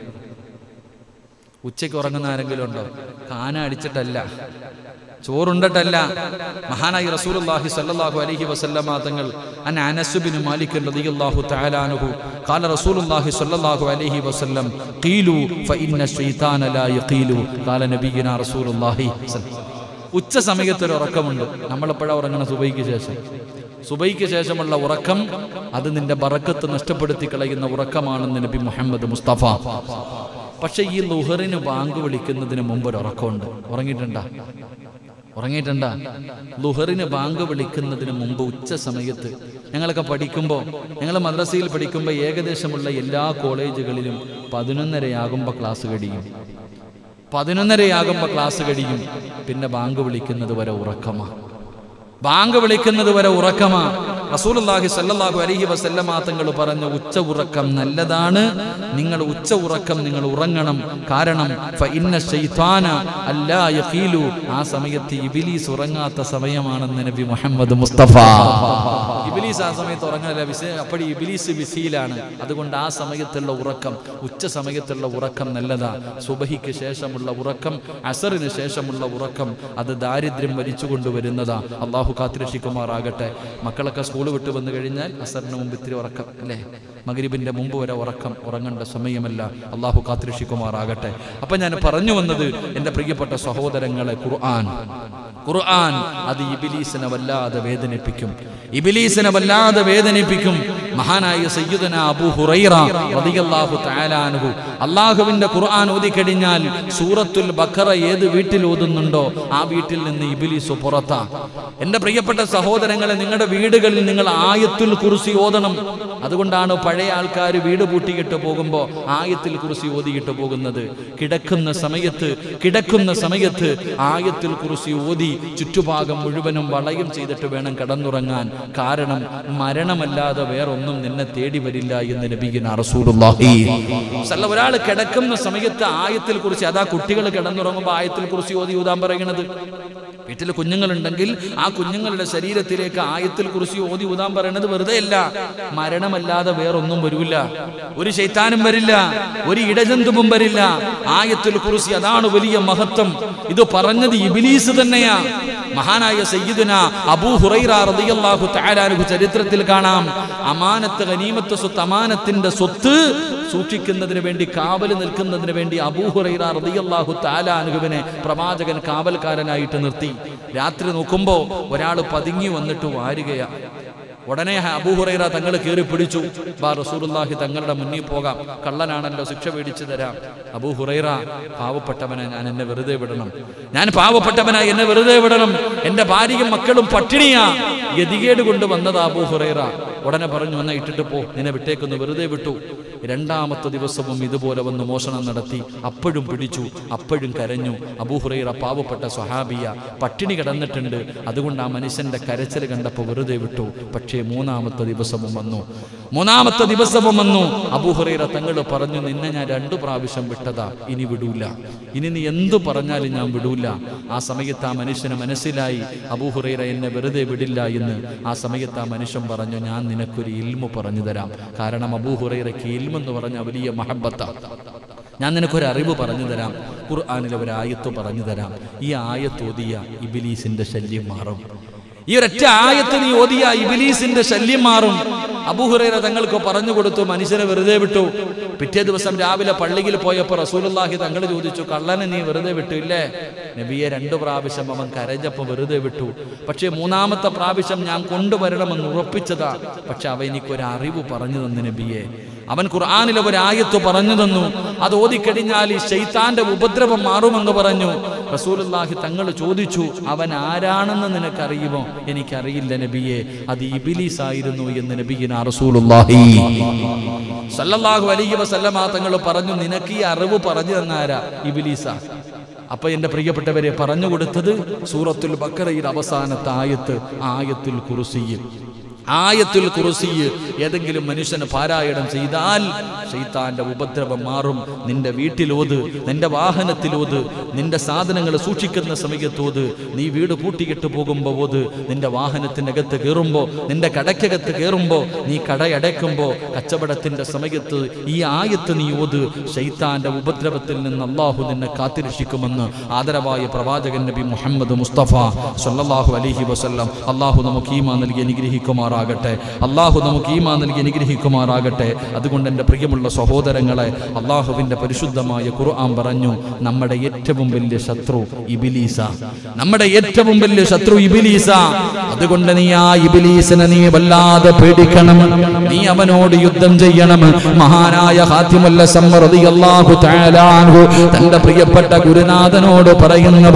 ഉച്ചയ്ക്ക് ഉറങ്ങുന്ന ആരെങ്കിലും ഉണ്ടോ കാന അടിച്ചിട്ടല്ല ചോറുണ്ടട്ടല്ല മഹാനായി റസൂലുള്ളാഹി സ്വല്ലല്ലാഹു അലൈഹി വസല്ലമ തങ്ങൾ അൻ അനസ് ബിൻ മാലിക് റളിയല്ലാഹു തആല അൻഹു قال رسول الله صلى الله عليه وسلم قيلوا فإن الشيطان لا يقيل قال نبينا رسول الله ഉച്ച സമയത്ത് ഒരു ഉറക്കമുണ്ട് നമ്മളെപ്പോഴാണ് ഉറങ്ങണ സുബൈക്ക് ശേഷം സുബൈക്ക് ശേഷമുള്ള ഉറക്കം അത് നിന്റെ ബറക്കത്ത് നഷ്ടപ്പെടുത്തി കളയുന്ന ഉറക്കമാണെന്ന് നബി മുഹമ്മദ് മുസ്തഫ പക്ഷെ ഈ ലുഹറിന് ബാങ്ക് വിളിക്കുന്നതിന് മുമ്പ് ഒരു ഉറക്കമുണ്ട് ഉറങ്ങിയിട്ടുണ്ടാ ഉറങ്ങിയിട്ടുണ്ടാ ലുഹറിന് ബാങ്ക് വിളിക്കുന്നതിന് മുമ്പ് ഉച്ച സമയത്ത് ഞങ്ങളൊക്കെ പഠിക്കുമ്പോൾ ഞങ്ങൾ മദ്രസയിൽ പഠിക്കുമ്പോൾ ഏകദേശമുള്ള എല്ലാ കോളേജുകളിലും പതിനൊന്നരയാകുമ്പോൾ ക്ലാസ് കഴിയും പതിനൊന്നരയാകുമ്പോൾ ക്ലാസ് കഴിയും പിന്നെ ബാങ്ക് വിളിക്കുന്നത് വരെ ഉറക്കമാ ബാങ്ക് വിളിക്കുന്നത് വരെ ഉറക്കമാ റസൂലുള്ളാഹി സല്ലല്ലാഹു അലൈഹി വസല്ലമ തങ്ങൾ പറഞ്ഞു ഉച്ച ഉറക്കം നല്ലതാണ് നിങ്ങൾ ഉച്ച ഉറക്കം നിങ്ങൾ ഉറങ്ങണം കാരണം ഫഇന്ന ശൈത്താന അല്ലാ യഖീലു ആ സമയത്ത് ഇബ്ലീസ് ഉറങ്ങാത്ത സമയമാണെന്ന് നബി മുഹമ്മദ് മുസ്തഫ ഇബ്ലീസ് ആ സമയത്ത് ഉറങ്ങാനില്ല വിസ അപ്പടി ഇബ്ലീസ് ബിസിയിലാണ് അതുകൊണ്ട് ആ സമയത്തുള്ള ഉറക്കം ഉച്ച സമയത്തുള്ള ഉറക്കം നല്ലതാ സുബഹിക്ക് ശേഷമുള്ള ഉറക്കം അസറിന് ശേഷമുള്ള ഉറക്കം അത് ദാരിദ്ര്യം വലിച്ചു കൊണ്ടുവരുന്നതാ അള്ളാഹു കാത്തിരക്ഷിക്കുമാറാകട്ടെ മക്കളൊക്കെ സ്കൂൾ വിട്ട് വന്നു കഴിഞ്ഞാൽ അസറിന് മുമ്പ് ഇത്തിരി ഉറക്കം അല്ലേ മകരിബിന്റെ മുമ്പ് വരെ ഉറക്കം ഉറങ്ങേണ്ട സമയമല്ല അള്ളാഹു കാത്തിരക്ഷിക്കുമാറാകട്ടെ അപ്പൊ ഞാൻ പറഞ്ഞു വന്നത് എൻ്റെ പ്രിയപ്പെട്ട സഹോദരങ്ങളെ ഖുർആൻ ഖുർആൻ അത് ഇബിലീസിനെ വല്ലാതെ വേദനിപ്പിക്കും ഇബിലീസിനെ വല്ലാതെ വേദനിപ്പിക്കും മഹാനായ സയ്യിദന അബൂ ഹുറൈറ റളിയല്ലാഹു തആല അൻഹു അള്ളാഹുവിന്റെ ഖുർആൻ ഓതിക്കഴിഞ്ഞാൽ സൂറത്തുൽ ബഖറ ഏത് വീട്ടിൽ ഓതുന്നുണ്ടോ ആ വീട്ടിൽ നിന്ന് ഇബിലീസ് പുറത്താ എൻ്റെ പ്രിയപ്പെട്ട സഹോദരങ്ങളെ നിങ്ങളുടെ വീടുകളിൽ നിങ്ങൾ ആയത്തുൽ കുർസി ഓതണം അതുകൊണ്ടാണ് പഴയ ആൾക്കാർ വീട് പൂട്ടിയിട്ട് പോകുമ്പോൾ ആയത്തിൽ കുറിസി ഓതിയിട്ട് പോകുന്നത് കിടക്കുന്ന സമയത്ത് കിടക്കുന്ന സമയത്ത് ആയത്തിൽ കുറിസി ഓതി ചുറ്റുഭാഗം മുഴുവനും വളയം ചെയ്തിട്ട് വേണം കിടന്നുറങ്ങാൻ കാരണം മരണമല്ലാതെ വേറൊന്നും നിന്നെ തേടി വരില്ല എന്ന് നബിഗിന റസൂലുള്ളാഹി സല്ല ഒരാൾ കിടക്കുന്ന സമയത്ത് ആയത്തിൽ കുറിച്ച് അതാ കുട്ടികൾ കിടന്നുറങ്ങുമ്പോൾ ആയത്തിൽ കുറിച്ച് ഓതി ഊതാൻ പറയുന്നത് വീട്ടിൽ കുഞ്ഞുങ്ങളുണ്ടെങ്കിൽ ആ കുഞ്ഞുങ്ങളുടെ ശരീരത്തിലേക്ക് ആയത്തിൽ കുറിച്ച് ഓതി ഊതാൻ പറയുന്നത് വെറുതെ അല്ല മരണമല്ലാതെ വേറൊന്നും വരൂല ഒരു ശൈത്താനും വരില്ല ഒരു ഇടജന്തുവും വരില്ല ആയത്തിൽ കുറിച്ച് അതാണ് വലിയ മഹത്വം ഇത് പറഞ്ഞത് ഇബിലീസ് തന്നെയാ മഹാനായ സയ്യിദുന അബൂ ഹുറൈറ റളിയല്ലാഹു തആല അൻഹു ചരിത്രത്തിൽ കാണാം അമാനത്ത് ഗനീമത്ത് സ്വത്ത് അമാനത്തിന്റെ സ്വത്ത് സൂക്ഷിക്കുന്നതിന് വേണ്ടി കാവൽ നിൽക്കുന്നതിന് വേണ്ടി അബൂ ഹുറൈറ റളിയല്ലാഹു തആല അൻഹുവിനെ പ്രവാചകൻ കാവൽക്കാരനായിട്ട് നിർത്തി രാത്രി നോക്കുമ്പോ ഒരാൾ പതുങ്ങി വന്നിട്ട് വാരുകയാ ഉടനെ അബൂഹുറൈറ തങ്ങൾ കയറി പിടിച്ചു ബാ റസൂലുള്ളാഹി തങ്ങളുടെ മുന്നിൽ പോകാം കള്ളനാണല്ലോ ശിക്ഷ മേടിച്ചു തരാം അബൂഹുറൈറ പാവപ്പെട്ടവനെ ഞാൻ എന്നെ വെറുതെ വിടണം ഞാൻ പാവപ്പെട്ടവനായി എന്നെ വെറുതെ വിടണം എന്റെ ഭാര്യയും മക്കളും പട്ടിണിയാ ഗതികേട് കൊണ്ട് വന്നതാ അബൂഹുറൈറ ഉടനെ പറഞ്ഞു എന്നാ ഇട്ടിട്ട് പോ നിന്നെ വിട്ടേക്കൊന്ന് വെറുതെ വിട്ടു രണ്ടാമത്തെ ദിവസവും ഇതുപോലെ വന്ന് മോഷണം നടത്തി അപ്പോഴും പിടിച്ചു അപ്പോഴും കരഞ്ഞു അബൂഹുറൈറ പാവപ്പെട്ട സ്വഹാബിയ പട്ടിണി കിടന്നിട്ടുണ്ട് അതുകൊണ്ട് ആ മനുഷ്യന്റെ കരച്ചിൽ കണ്ടപ്പോൾ വെറുതെ വിട്ടു പക്ഷേ മൂന്നാമത്തെ ദിവസവും വന്നു മൂന്നാമത്തെ ദിവസവും വന്നു അബൂഹുറൈറ തങ്ങൾ പറഞ്ഞു നിന്നെ ഞാൻ രണ്ടു പ്രാവശ്യം വിട്ടതാ ഇനി വിടൂല ഇനി നീ എന്തു പറഞ്ഞാലും ഞാൻ വിടൂല ആ സമയത്ത് ആ മനുഷ്യന് മനസ്സിലായി അബൂഹുറൈറ എന്നെ വെറുതെ വിടില്ല എന്ന് ആ സമയത്ത് ആ മനുഷ്യൻ പറഞ്ഞു ഞാൻ നിനക്കൊരു ഇൽമു പറഞ്ഞു തരാം കാരണം അബൂഹുറൈറയ്ക്ക് ഇൽമെന്ന് പറഞ്ഞ വലിയ മഹബത്ത ഞാൻ നിനക്കൊരു അറിവ് പറഞ്ഞു തരാം ഖുർആാനിലെ ഒരു ആയത്ത് പറഞ്ഞു തരാം ഈ ആയത്ത് ഓതിയ ഇബിലീസിന്റെ ശല്യം മാറും ഈ ഒരൊറ്റ ആയത്ത് നീ ഓതിയ ഇബിലീസിന്റെ ശല്യം മാറും അബൂഹുറൈറ തങ്ങൾക്ക് പറഞ്ഞു കൊടുത്തു മനുഷ്യനെ വെറുതെ വിട്ടു പിറ്റേ ദിവസം രാവിലെ പള്ളിയിൽ പോയപ്പോൾ റസൂലുള്ളാഹി തങ്ങൾ ചോദിച്ചു കള്ളനെ നീ വെറുതെ വിട്ടു ഇല്ലേ നബിയെ രണ്ടു പ്രാവശ്യം അവൻ കരഞ്ഞപ്പോൾ വെറുതെ വിട്ടു പക്ഷേ മൂന്നാമത്തെ പ്രാവശ്യം ഞാൻ കൊണ്ടുവരണമെന്ന് ഉറപ്പിച്ചതാ പക്ഷെ അവ എനിക്കൊരു അറിവ് പറഞ്ഞു തന്നു നബിയെ അവൻ ഖുർആാനിലെ ഒരു ആയത്ത് പറഞ്ഞു തന്നു അത് ഓതിക്കഴിഞ്ഞാൽ ഈ ശൈത്താന്റെ ഉപദ്രവം മാറുമെന്ന് പറഞ്ഞു റസൂലുള്ളാഹി തങ്ങൾ ചോദിച്ചു അവൻ ആരാണെന്ന് നിനക്കറിയുമോ എനിക്കറിയില്ല നബിയെ അത് ഇബിലീസ് ആയിരുന്നു എന്ന് നബിയിന റസൂലുള്ളാഹി സല്ലല്ലാഹു അലൈഹി വസല്ലമ തങ്ങൾ പറഞ്ഞു നിനക്ക് ഈ അറിവ് പറഞ്ഞു തന്നാരാ ഇബിലീസ അപ്പൊ എന്റെ പ്രിയപ്പെട്ടവരെ പറഞ്ഞു കൊടുത്തത് സൂറത്തുൽ ബക്കറയുടെ അവസാനത്തെ ആയത്ത് ആയത്തുൽ കുറുസിയിൽ ആയത്തുൽ കുറുസി ഏതെങ്കിലും മനുഷ്യന് പാരായണം ചെയ്താൽ ശൈത്താന്റെ ഉപദ്രവം മാറും നിന്റെ വീട്ടിലോത് നിന്റെ വാഹനത്തിലോത് നിന്റെ സാധനങ്ങൾ സൂക്ഷിക്കുന്ന സമയത്തോത് നീ വീട് പൂട്ടിയിട്ട് പോകുമ്പോ ഓത് നിന്റെ വാഹനത്തിനകത്ത് കയറുമ്പോ നിന്റെ കടയ്ക്കകത്ത് കയറുമ്പോ നീ കടയടയ്ക്കുമ്പോ കച്ചവടത്തിന്റെ സമയത്ത് ഈ ആയത്ത് നീ ഓത് ശൈത്താന്റെ ഉപദ്രവത്തിൽ നിന്ന് അള്ളാഹു നിന്നെ കാത്തിരക്ഷിക്കുമെന്ന് ആദരവായ പ്രവാചകൻ നബി മുഹമ്മദ് മുസ്തഫ സല്ലല്ലാഹു അലൈഹി വസല്ലം അള്ളാഹു നമുക്ക് ഈമാ നൽകി അനുഗ്രഹിക്കുമാറാകട്ടെ അള്ളാഹു നമുക്ക് ഈമാ നൽകി അനുഗ്രഹിക്കുമാറാകട്ടെ അതുകൊണ്ട് എൻ്റെ പ്രിയമുള്ള സഹോദരങ്ങളെ അള്ളാഹുവിൻ്റെ പരിശുദ്ധമായ ഖുർആൻ പറഞ്ഞു നമ്മുടെ ഏറ്റവും വലിയ ശത്രു ഇബിലീസ നമ്മുടെ ഏറ്റവും വലിയ ശത്രു ഇബിലീസ അതുകൊണ്ട് നീ ആ ഇബിലീസിനെ നീ വല്ലാതെ പേടിക്കണം നീ അവനോട് യുദ്ധം ചെയ്യണം മഹാനായ ഹാത്തിമുല്ല സമ്മറതി അള്ളാഹു താലാൻഹു തന്റെ പ്രിയപ്പെട്ട ഗുരുനാഥനോട് പറയുന്ന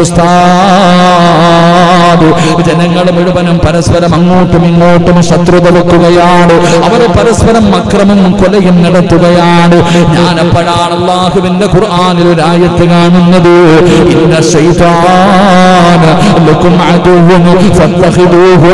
ഉസ്താദ് ജനങ്ങൾ മുഴുവനും പരസ്പരം അങ്ങോട്ടും ഇങ്ങോട്ടും ശത്രുത വെക്കുകയാണ് അവർ പരസ്പരം അക്രമം കൊലയും നടത്തുകയാണ് ഞാൻ എപ്പോഴാണ് അള്ളാഹുവിന്റെ ഖുർആാനിൽ ഒരു ആയത്ത് കാണുന്നത് ഇന്ന ശൈതാന ലക്കും അദുവ്വൻ ഫത്തഖിദൂഹു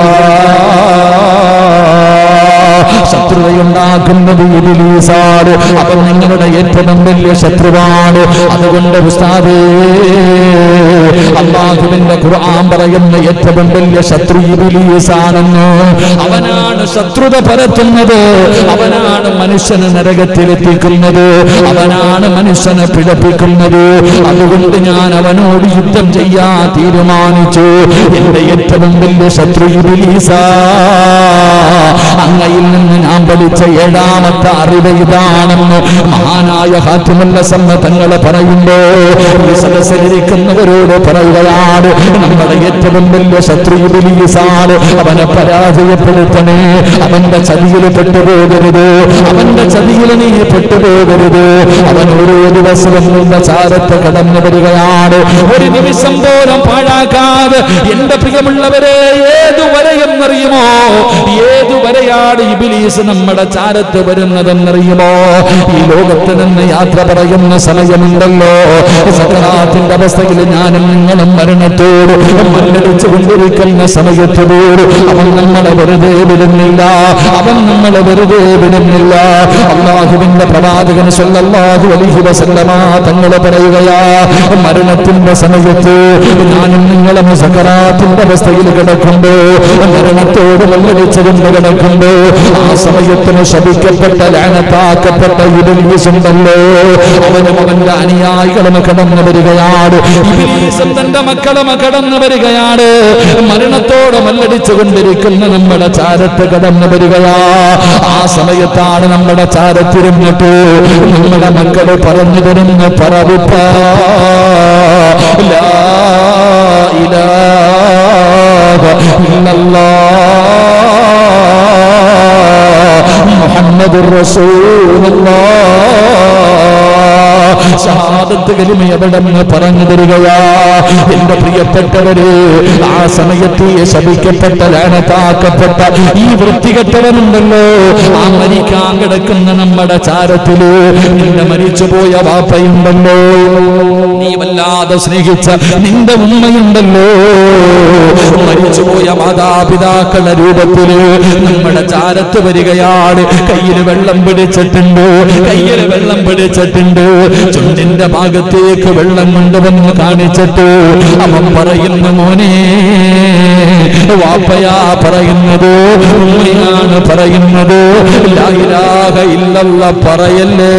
അദുവാ ശത്രുതയുണ്ടാക്കുന്നത് ഇബിലീസാണ് അവൻ നിങ്ങളുടെ ഏറ്റവും വലിയ ശത്രുവാണ് അതുകൊണ്ട് ഉസ്താദേ അള്ളാഹുവിന്റെ ഖുർആൻ പറയുന്ന ഏറ്റവും വലിയ ശത്രു ഇബിലീസാണെന്ന് അവനാണ് ശത്രുത പരത്തുന്നത് അവനാണ് മനുഷ്യനെ നരകത്തിലെത്തിക്കുന്നത് അവനാണ് മനുഷ്യനെ പിഴപ്പിക്കുന്നത് അതുകൊണ്ട് ഞാൻ അവനോട് യുദ്ധം ചെയ്യാൻ തീരുമാനിച്ചു എന്റെ ഏറ്റവും വലിയ ശത്രു ഇബിലീസാ അങ്ങയിൽ നിന്ന് ഞാൻ പഠിച്ച ഏഴാമത്തെ അറിവ് ഇതാണെന്ന് മഹാനായ ഹാത്തിമുല്ല സമ്മതങ്ങൾ പറയുമ്പോ ഈ സദസ്സിലിരിക്കുന്നവരോട് പറയുകയാണ് നമ്മുടെ ഏറ്റവും വലിയ ശത്രു ഇബിലീസാണ് അവനെ പരാജയപ്പെടുത്തണേ അവന്റെ ചതിയിൽ പെട്ടുപോകരുത് അവന്റെ ചതിയിൽ നീ പെട്ടുപോകരുത് അവൻ ഓരോ ദിവസവും നിന്റെ ചാരത്ത് കടന്നു വരികയാണ് ഒരു നിമിഷം പോലും പാഴാക്കാതെ എന്റെ പ്രിയമുള്ളവരെ ഏതുവരെ എന്നറിയുമോ ഏതുവരെയാണ് ഇബിലീസ് നമ്മുടെ ചാരത്ത് വരുന്നതെന്നറിയുമോ ഈ ലോകത്ത് നിന്ന് യാത്ര പറയുന്ന സമയമുണ്ടല്ലോ സകലാത്തിന്റെ അവസ്ഥയിൽ ഞാനും നിങ്ങളും മരണത്തോട് മല്ലടിച്ചു കൊണ്ടിരിക്കുന്ന സമയത്ത് പോലും അവൻ നമ്മളെ വെറുതെ വിടുന്നില്ല അവൻ നമ്മളെ വെറുതെ വിടുന്നില്ല അള്ളാഹുവിന്റെ പ്രവാചകൻ സല്ലല്ലാഹു അലൈഹി വസല്ലമ തങ്ങൾ പറയുകയാ മരണത്തിന്റെ സമയത്ത് ഞാനും നിങ്ങളും സകറാത്തിന്റെ അവസ്ഥയിൽ കിടക്കുമ്പോ മരണത്തോട് മല്ലടിച്ചുകൊണ്ട് കിടക്കുമ്പോ ആ സമയത്തിന് ശപിക്കപ്പെട്ട ലാനത്താക്കപ്പെട്ട ഇബിലീസുണ്ടല്ലോ അവനും അവന്റെ അനുയായികളും കടന്നു വരികയാണ് ഇബിലീസും തന്റെ മക്കളും കടന്നു വരികയാണ് മരണത്തോട് മല്ലടിച്ചു കൊണ്ടിരിക്കുന്ന നമ്മുടെ ചാരത്ത് കടന്നു വരികയാ ആ സമയത്താണ് നമ്മുടെ ചാരത്തിരുന്നിട്ട് നമ്മുടെ മക്കള് പറഞ്ഞു തരുന്ന പറവിപ്പ ലാ ഇലാഹ ഇല്ലല്ലാഹ് മുഹമ്മദുർ റസൂലുള്ളാഹ് ഷഹാദത്ത് കലിമ എവിടെന്ന് പറഞ്ഞു തരികയാ എന്റെ പ്രിയപ്പെട്ടവര് ആ സമയത്ത് ഈ ശപിക്കപ്പെട്ട ലാനത്താക്കപ്പെട്ട ഈ വൃത്തികെട്ടവനുണ്ടല്ലോ ആ മരിക്കാൻ കിടക്കുന്ന നമ്മുടെ ചാരത്തില് നിന്റെ മരിച്ചുപോയ വാപ്പയുണ്ടല്ലോ നീ വല്ലാതെ സ്നേഹിച്ച നിന്റെ ഉമ്മയുണ്ടല്ലോ മരിച്ചുപോയ മാതാപിതാക്കളുടെ രൂപത്തില് നമ്മുടെ ചാരത്ത് വരികയാണ് കയ്യിൽ വെള്ളം പിടിച്ചിട്ടുണ്ട് കയ്യിൽ വെള്ളം പിടിച്ചിട്ടുണ്ട് ചുണ്ടിന്റെ ഭാഗത്തേക്ക് വെള്ളം കൊണ്ടുവന്ന് കാണിച്ചിട്ട് അവൻ പറയുന്ന മോനെ വാപ്പയാ പറയുന്നത് ഉമ്മയാണ് പറയുന്നത് ലാ ഇലാഹ ഇല്ലല്ല പറയല്ലേ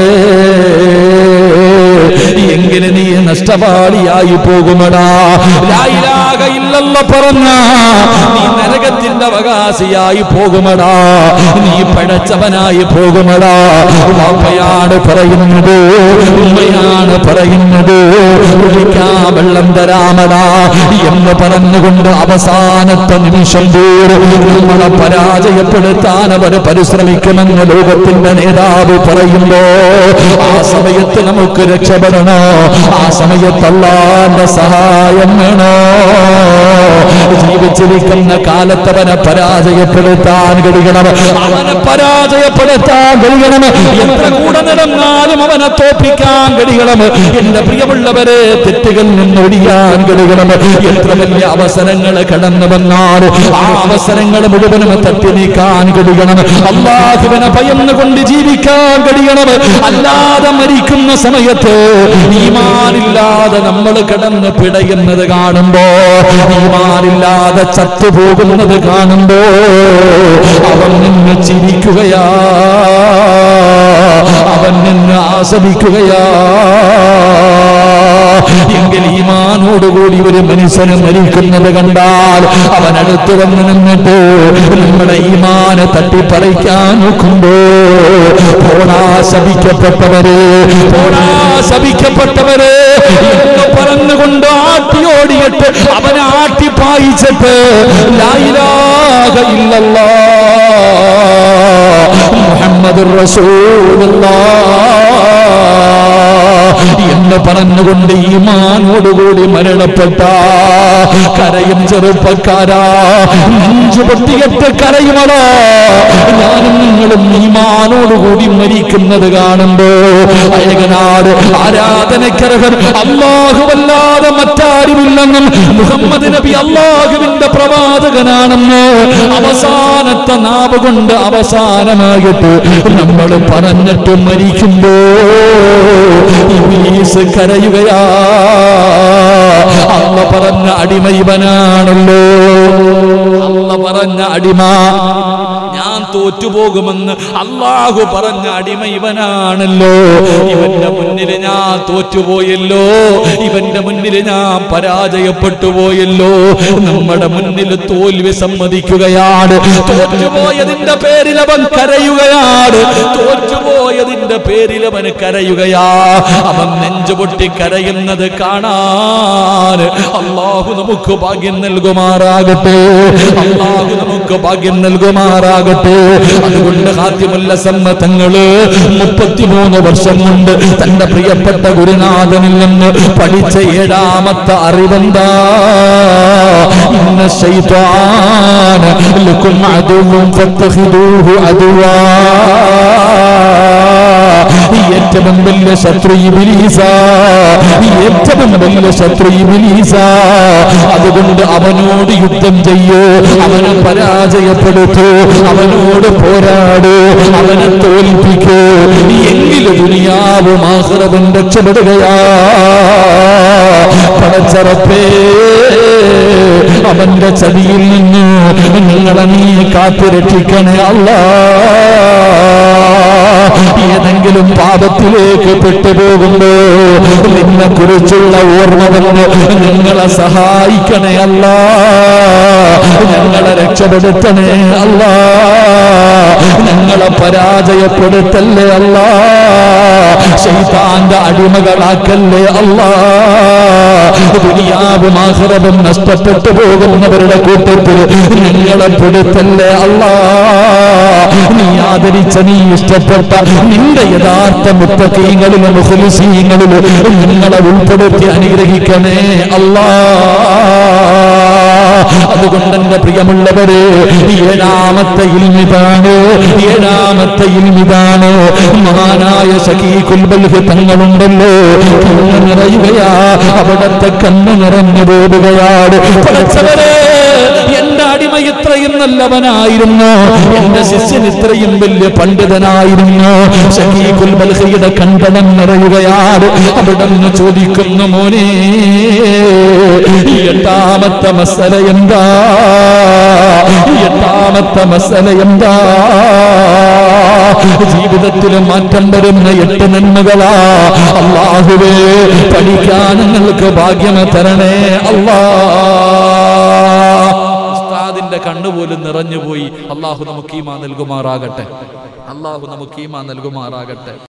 എങ്ങനെ നീ നഷ്ടപാടിയായി പോകുമടാ ലാ ഇലാഹ ഇല്ലല്ല പറഞ്ഞ നീ നരകത്തിന്റെ അവകാശിയായി പോകുമടാ നീ പഴച്ചവനായി പോകുമടാ വാപ്പയാണ് പറയുന്നത് ഉമ്മയാണ് പറയുന്നത് കുടിക്കാ വെള്ളം തരാമടാ എന്ന് പറഞ്ഞുകൊണ്ട് അവസാനത്തെ നിമിഷം പോലും നമ്മളെ പരാജയപ്പെടുത്താൻ അവർ പരിശ്രമിക്കുമെന്ന് ലോകത്തിന്റെ നേതാവ് പറയുമ്പോ ആ സമയത്ത് നമുക്ക് രക്ഷപ്പെടണോ ആ സമയത്ത് അല്ലാന്റെ സഹായം വേണോ ജീവിച്ചിരിക്കുന്ന കാലത്ത് അവനെ പരാജയപ്പെടുത്താൻ കഴിയണം അവനെ പരാജയപ്പെടുത്താൻ കഴിയണം എത്ര കൂടെ നടന്നാലും അവനെ തോപ്പിക്കാൻ കഴിയണം എന്റെ പ്രിയമുള്ളവരെ തെറ്റുകൾ നിന്നൊഴിയാൻ കഴിയണം എത്ര വലിയ അവസരങ്ങൾ കടന്നു വന്നാൽ ആ അവസരങ്ങൾ മുഴുവനും തട്ടി നീക്കാൻ കഴിയണം അള്ളാഹുവിനെ ഭയന്നുകൊണ്ട് ജീവിക്കാൻ കഴിയണം അല്ലാതെ മരിക്കുന്ന സമയത്ത് ഈമാനില്ലാതെ നമ്മൾ കിടന്ന് പിടയുന്നത് കാണുമ്പോ ഈമാനില്ലാതെ ചത്തുപോകുന്നത് കാണുമ്പോ അവൻ നിന്ന് ചിരിക്കുകയാ അവൻ നിന്ന് ആസ്വദിക്കുകയാ എങ്കിൽ ഈമാനോടുകൂടി ഒരു മനുഷ്യന് മരിക്കുന്നത് കണ്ടാൽ അവൻ അടുത്ത് വന്ന് നിന്നിട്ട് നമ്മുടെ ഈമാനെ തട്ടിപ്പറിക്കാൻ നോക്കുമ്പോ പോടാ ശപിക്കപ്പെട്ടവര് പോടാ ശപിക്കപ്പെട്ടവര് എന്ന് പറഞ്ഞുകൊണ്ട് ആട്ടിയോടിയിട്ട് അവനെ ആട്ടി പായിച്ചിട്ട് ലായിലാക ഇല്ലല്ലാ മുഹമ്മദ് എന്ന് പറഞ്ഞുകൊണ്ട് ഈമാനോടുകൂടി മരണപ്പെട്ട കരയും ചെറുപ്പക്കാരാ നെഞ്ചു പൊട്ടിയിട്ട് കരയുമടാ ഞാനും നിങ്ങളും ഈമാനോടുകൂടി മരിക്കുന്നത് കാണുമ്പോ അയകനാട് ആരാധനക്കരകൻ അള്ളാഹുവല്ലാതെ മറ്റാരുമില്ലെന്നും മുഹമ്മദ് നബി അള്ളാഹുവിന്റെ പ്രവാചകനാണെന്ന് അവസാനത്തെ നാവ് കൊണ്ട് അവസാനമായിട്ട് നമ്മൾ പറഞ്ഞിട്ട് മരിക്കുമ്പോ ഇബ്ലീസ് കരയുകയാ അല്ല പറഞ്ഞ അടിമ ഇവനാണല്ലോ അല്ല പറഞ്ഞ അടിമ ഞാൻ തോറ്റുപോകുമെന്ന് അള്ളാഹു പറഞ്ഞ അടിമ ഇവനാണല്ലോ ഇവന്റെ മുന്നിൽ ഞാൻ തോറ്റുപോയല്ലോ ഇവന്റെ മുന്നിൽ ഞാൻ പരാജയപ്പെട്ടു പോയല്ലോ നമ്മുടെ മുന്നിൽ തോൽവി സമ്മതിക്കുകയാണ് തോറ്റുപോയതിന്റെ പേരിൽ അവൻ കരയുകയാണ് തോറ്റുപോയതിന്റെ പേരിൽ അവൻ കരയുകയാ അവൻ നെഞ്ചുപൊട്ടി കരയുന്നത് കാണാൻ അള്ളാഹു നമുക്ക് ഭാഗ്യം നൽകുമാറാകട്ടെ അള്ളാഹു നമുക്ക് ഭാഗ്യം നൽകുമാറാകട്ടെ അതുകൊണ്ട് ഹാദ്യമുല്ല സമ്മതങ്ങള് മുപ്പത്തിമൂന്ന് വർഷം കൊണ്ട് തന്റെ പ്രിയപ്പെട്ട ഗുരുനാഥനിൽ നിന്ന് പഠിച്ച ഏഴാമത്തെ അറിവെന്താ ഇന്ന ശൈത്വാന ലക്കും അദുവും ഫത്തഖിദൂഹു അദുവാ ഏറ്റവും വലിയ ശത്രു ഇബിലീസ ഏറ്റവും വലിയ ശത്രു ഇബിലീസ അതുകൊണ്ട് അവനോട് യുദ്ധം ചെയ്യൂ അവനെ പരാജയപ്പെടുത്തൂ അവനോട് പോരാടൂ അവനെ തോൽപ്പിക്കൂ എങ്കിലും ദുനിയാവും ആഹ്റവും രക്ഷപ്പെടുകയാ പടച്ചറപ്പേ അവന്റെ ചതിയിൽ നിന്ന് നിങ്ങളെ നീ കാത്തു രക്ഷിക്കണേ അല്ലാ ഏതെങ്കിലും പാപത്തിലേക്ക് പെട്ടുപോകുമ്പോ നിന്നെ കുറിച്ചുള്ള ഓർമ്മ വന്ന് നിങ്ങളെ സഹായിക്കണേ അല്ല ഞങ്ങളെ രക്ഷപ്പെടുത്തണേ അല്ല ഞങ്ങളെ പരാജയപ്പെടുത്തല്ലേ അല്ല ശൈതാന്റെ അടിമകളാക്കല്ലേ അല്ല ദുനിയാവും ആഹ്റവും നഷ്ടപ്പെട്ടു പോകുന്നവരുടെ കൂട്ടത്തിൽ നിങ്ങളെ പെടുത്തല്ലേ അല്ല നീ ആദരിച്ച നീ ഇഷ്ടപ്പെട്ട നിന്റെ യഥാർത്ഥ മുത്തക്കീങ്ങളിലും മുഖലിസീങ്ങളിലും നിങ്ങളെ ഉൾപ്പെടുത്തി അനുഗ്രഹിക്കണേ അല്ലാ അതുകൊണ്ട് എന്റെ പ്രിയമുള്ളവരെ ഏഴാമത്തെ ഇൽമിതാണ് ഏഴാമത്തെ ഇൽമിതാണ് മഹാനായ സഖീഖുൽ ബൽഹ് തങ്ങളുണ്ടല്ലോ കണ്ണ് നിറയുകയാ അവിടത്തെ കണ്ണ് നിറഞ്ഞു പോവുകയാണ് പഠിച്ചവരെ എന്റെ അടിമ ഇത്രയും നല്ലവനായിരുന്നു എന്റെ ശിഷ്യൻ ഇത്രയും വലിയ പണ്ഡിതനായിരുന്നു ഷഹീഖുൽ ബൽഹയുടെ കണ്ടനം നിറയുകയാണ് അവിടെ നിന്ന് ചോദിക്കുന്നു മോനെ ഈ എട്ടാമത്തെ മസല എന്താ ഈ എട്ടാമത്തെ മസല എന്താ ജീവിതത്തിൽ മാറ്റം വരുന്ന എട്ട് നന്മകളാ അള്ളാഹുവേ പഠിക്കാൻ നിങ്ങൾക്ക് ഭാഗ്യം തരണേ അല്ലാ ഉസ്താദിന്റെ കണ്ണുപോലും നിറഞ്ഞുപോയി അള്ളാഹു നമുക്ക് ഈമാ നൽകുമാറാകട്ടെ അള്ളാഹു നമുക്ക് ഈമാ നൽകുമാറാകട്ടെ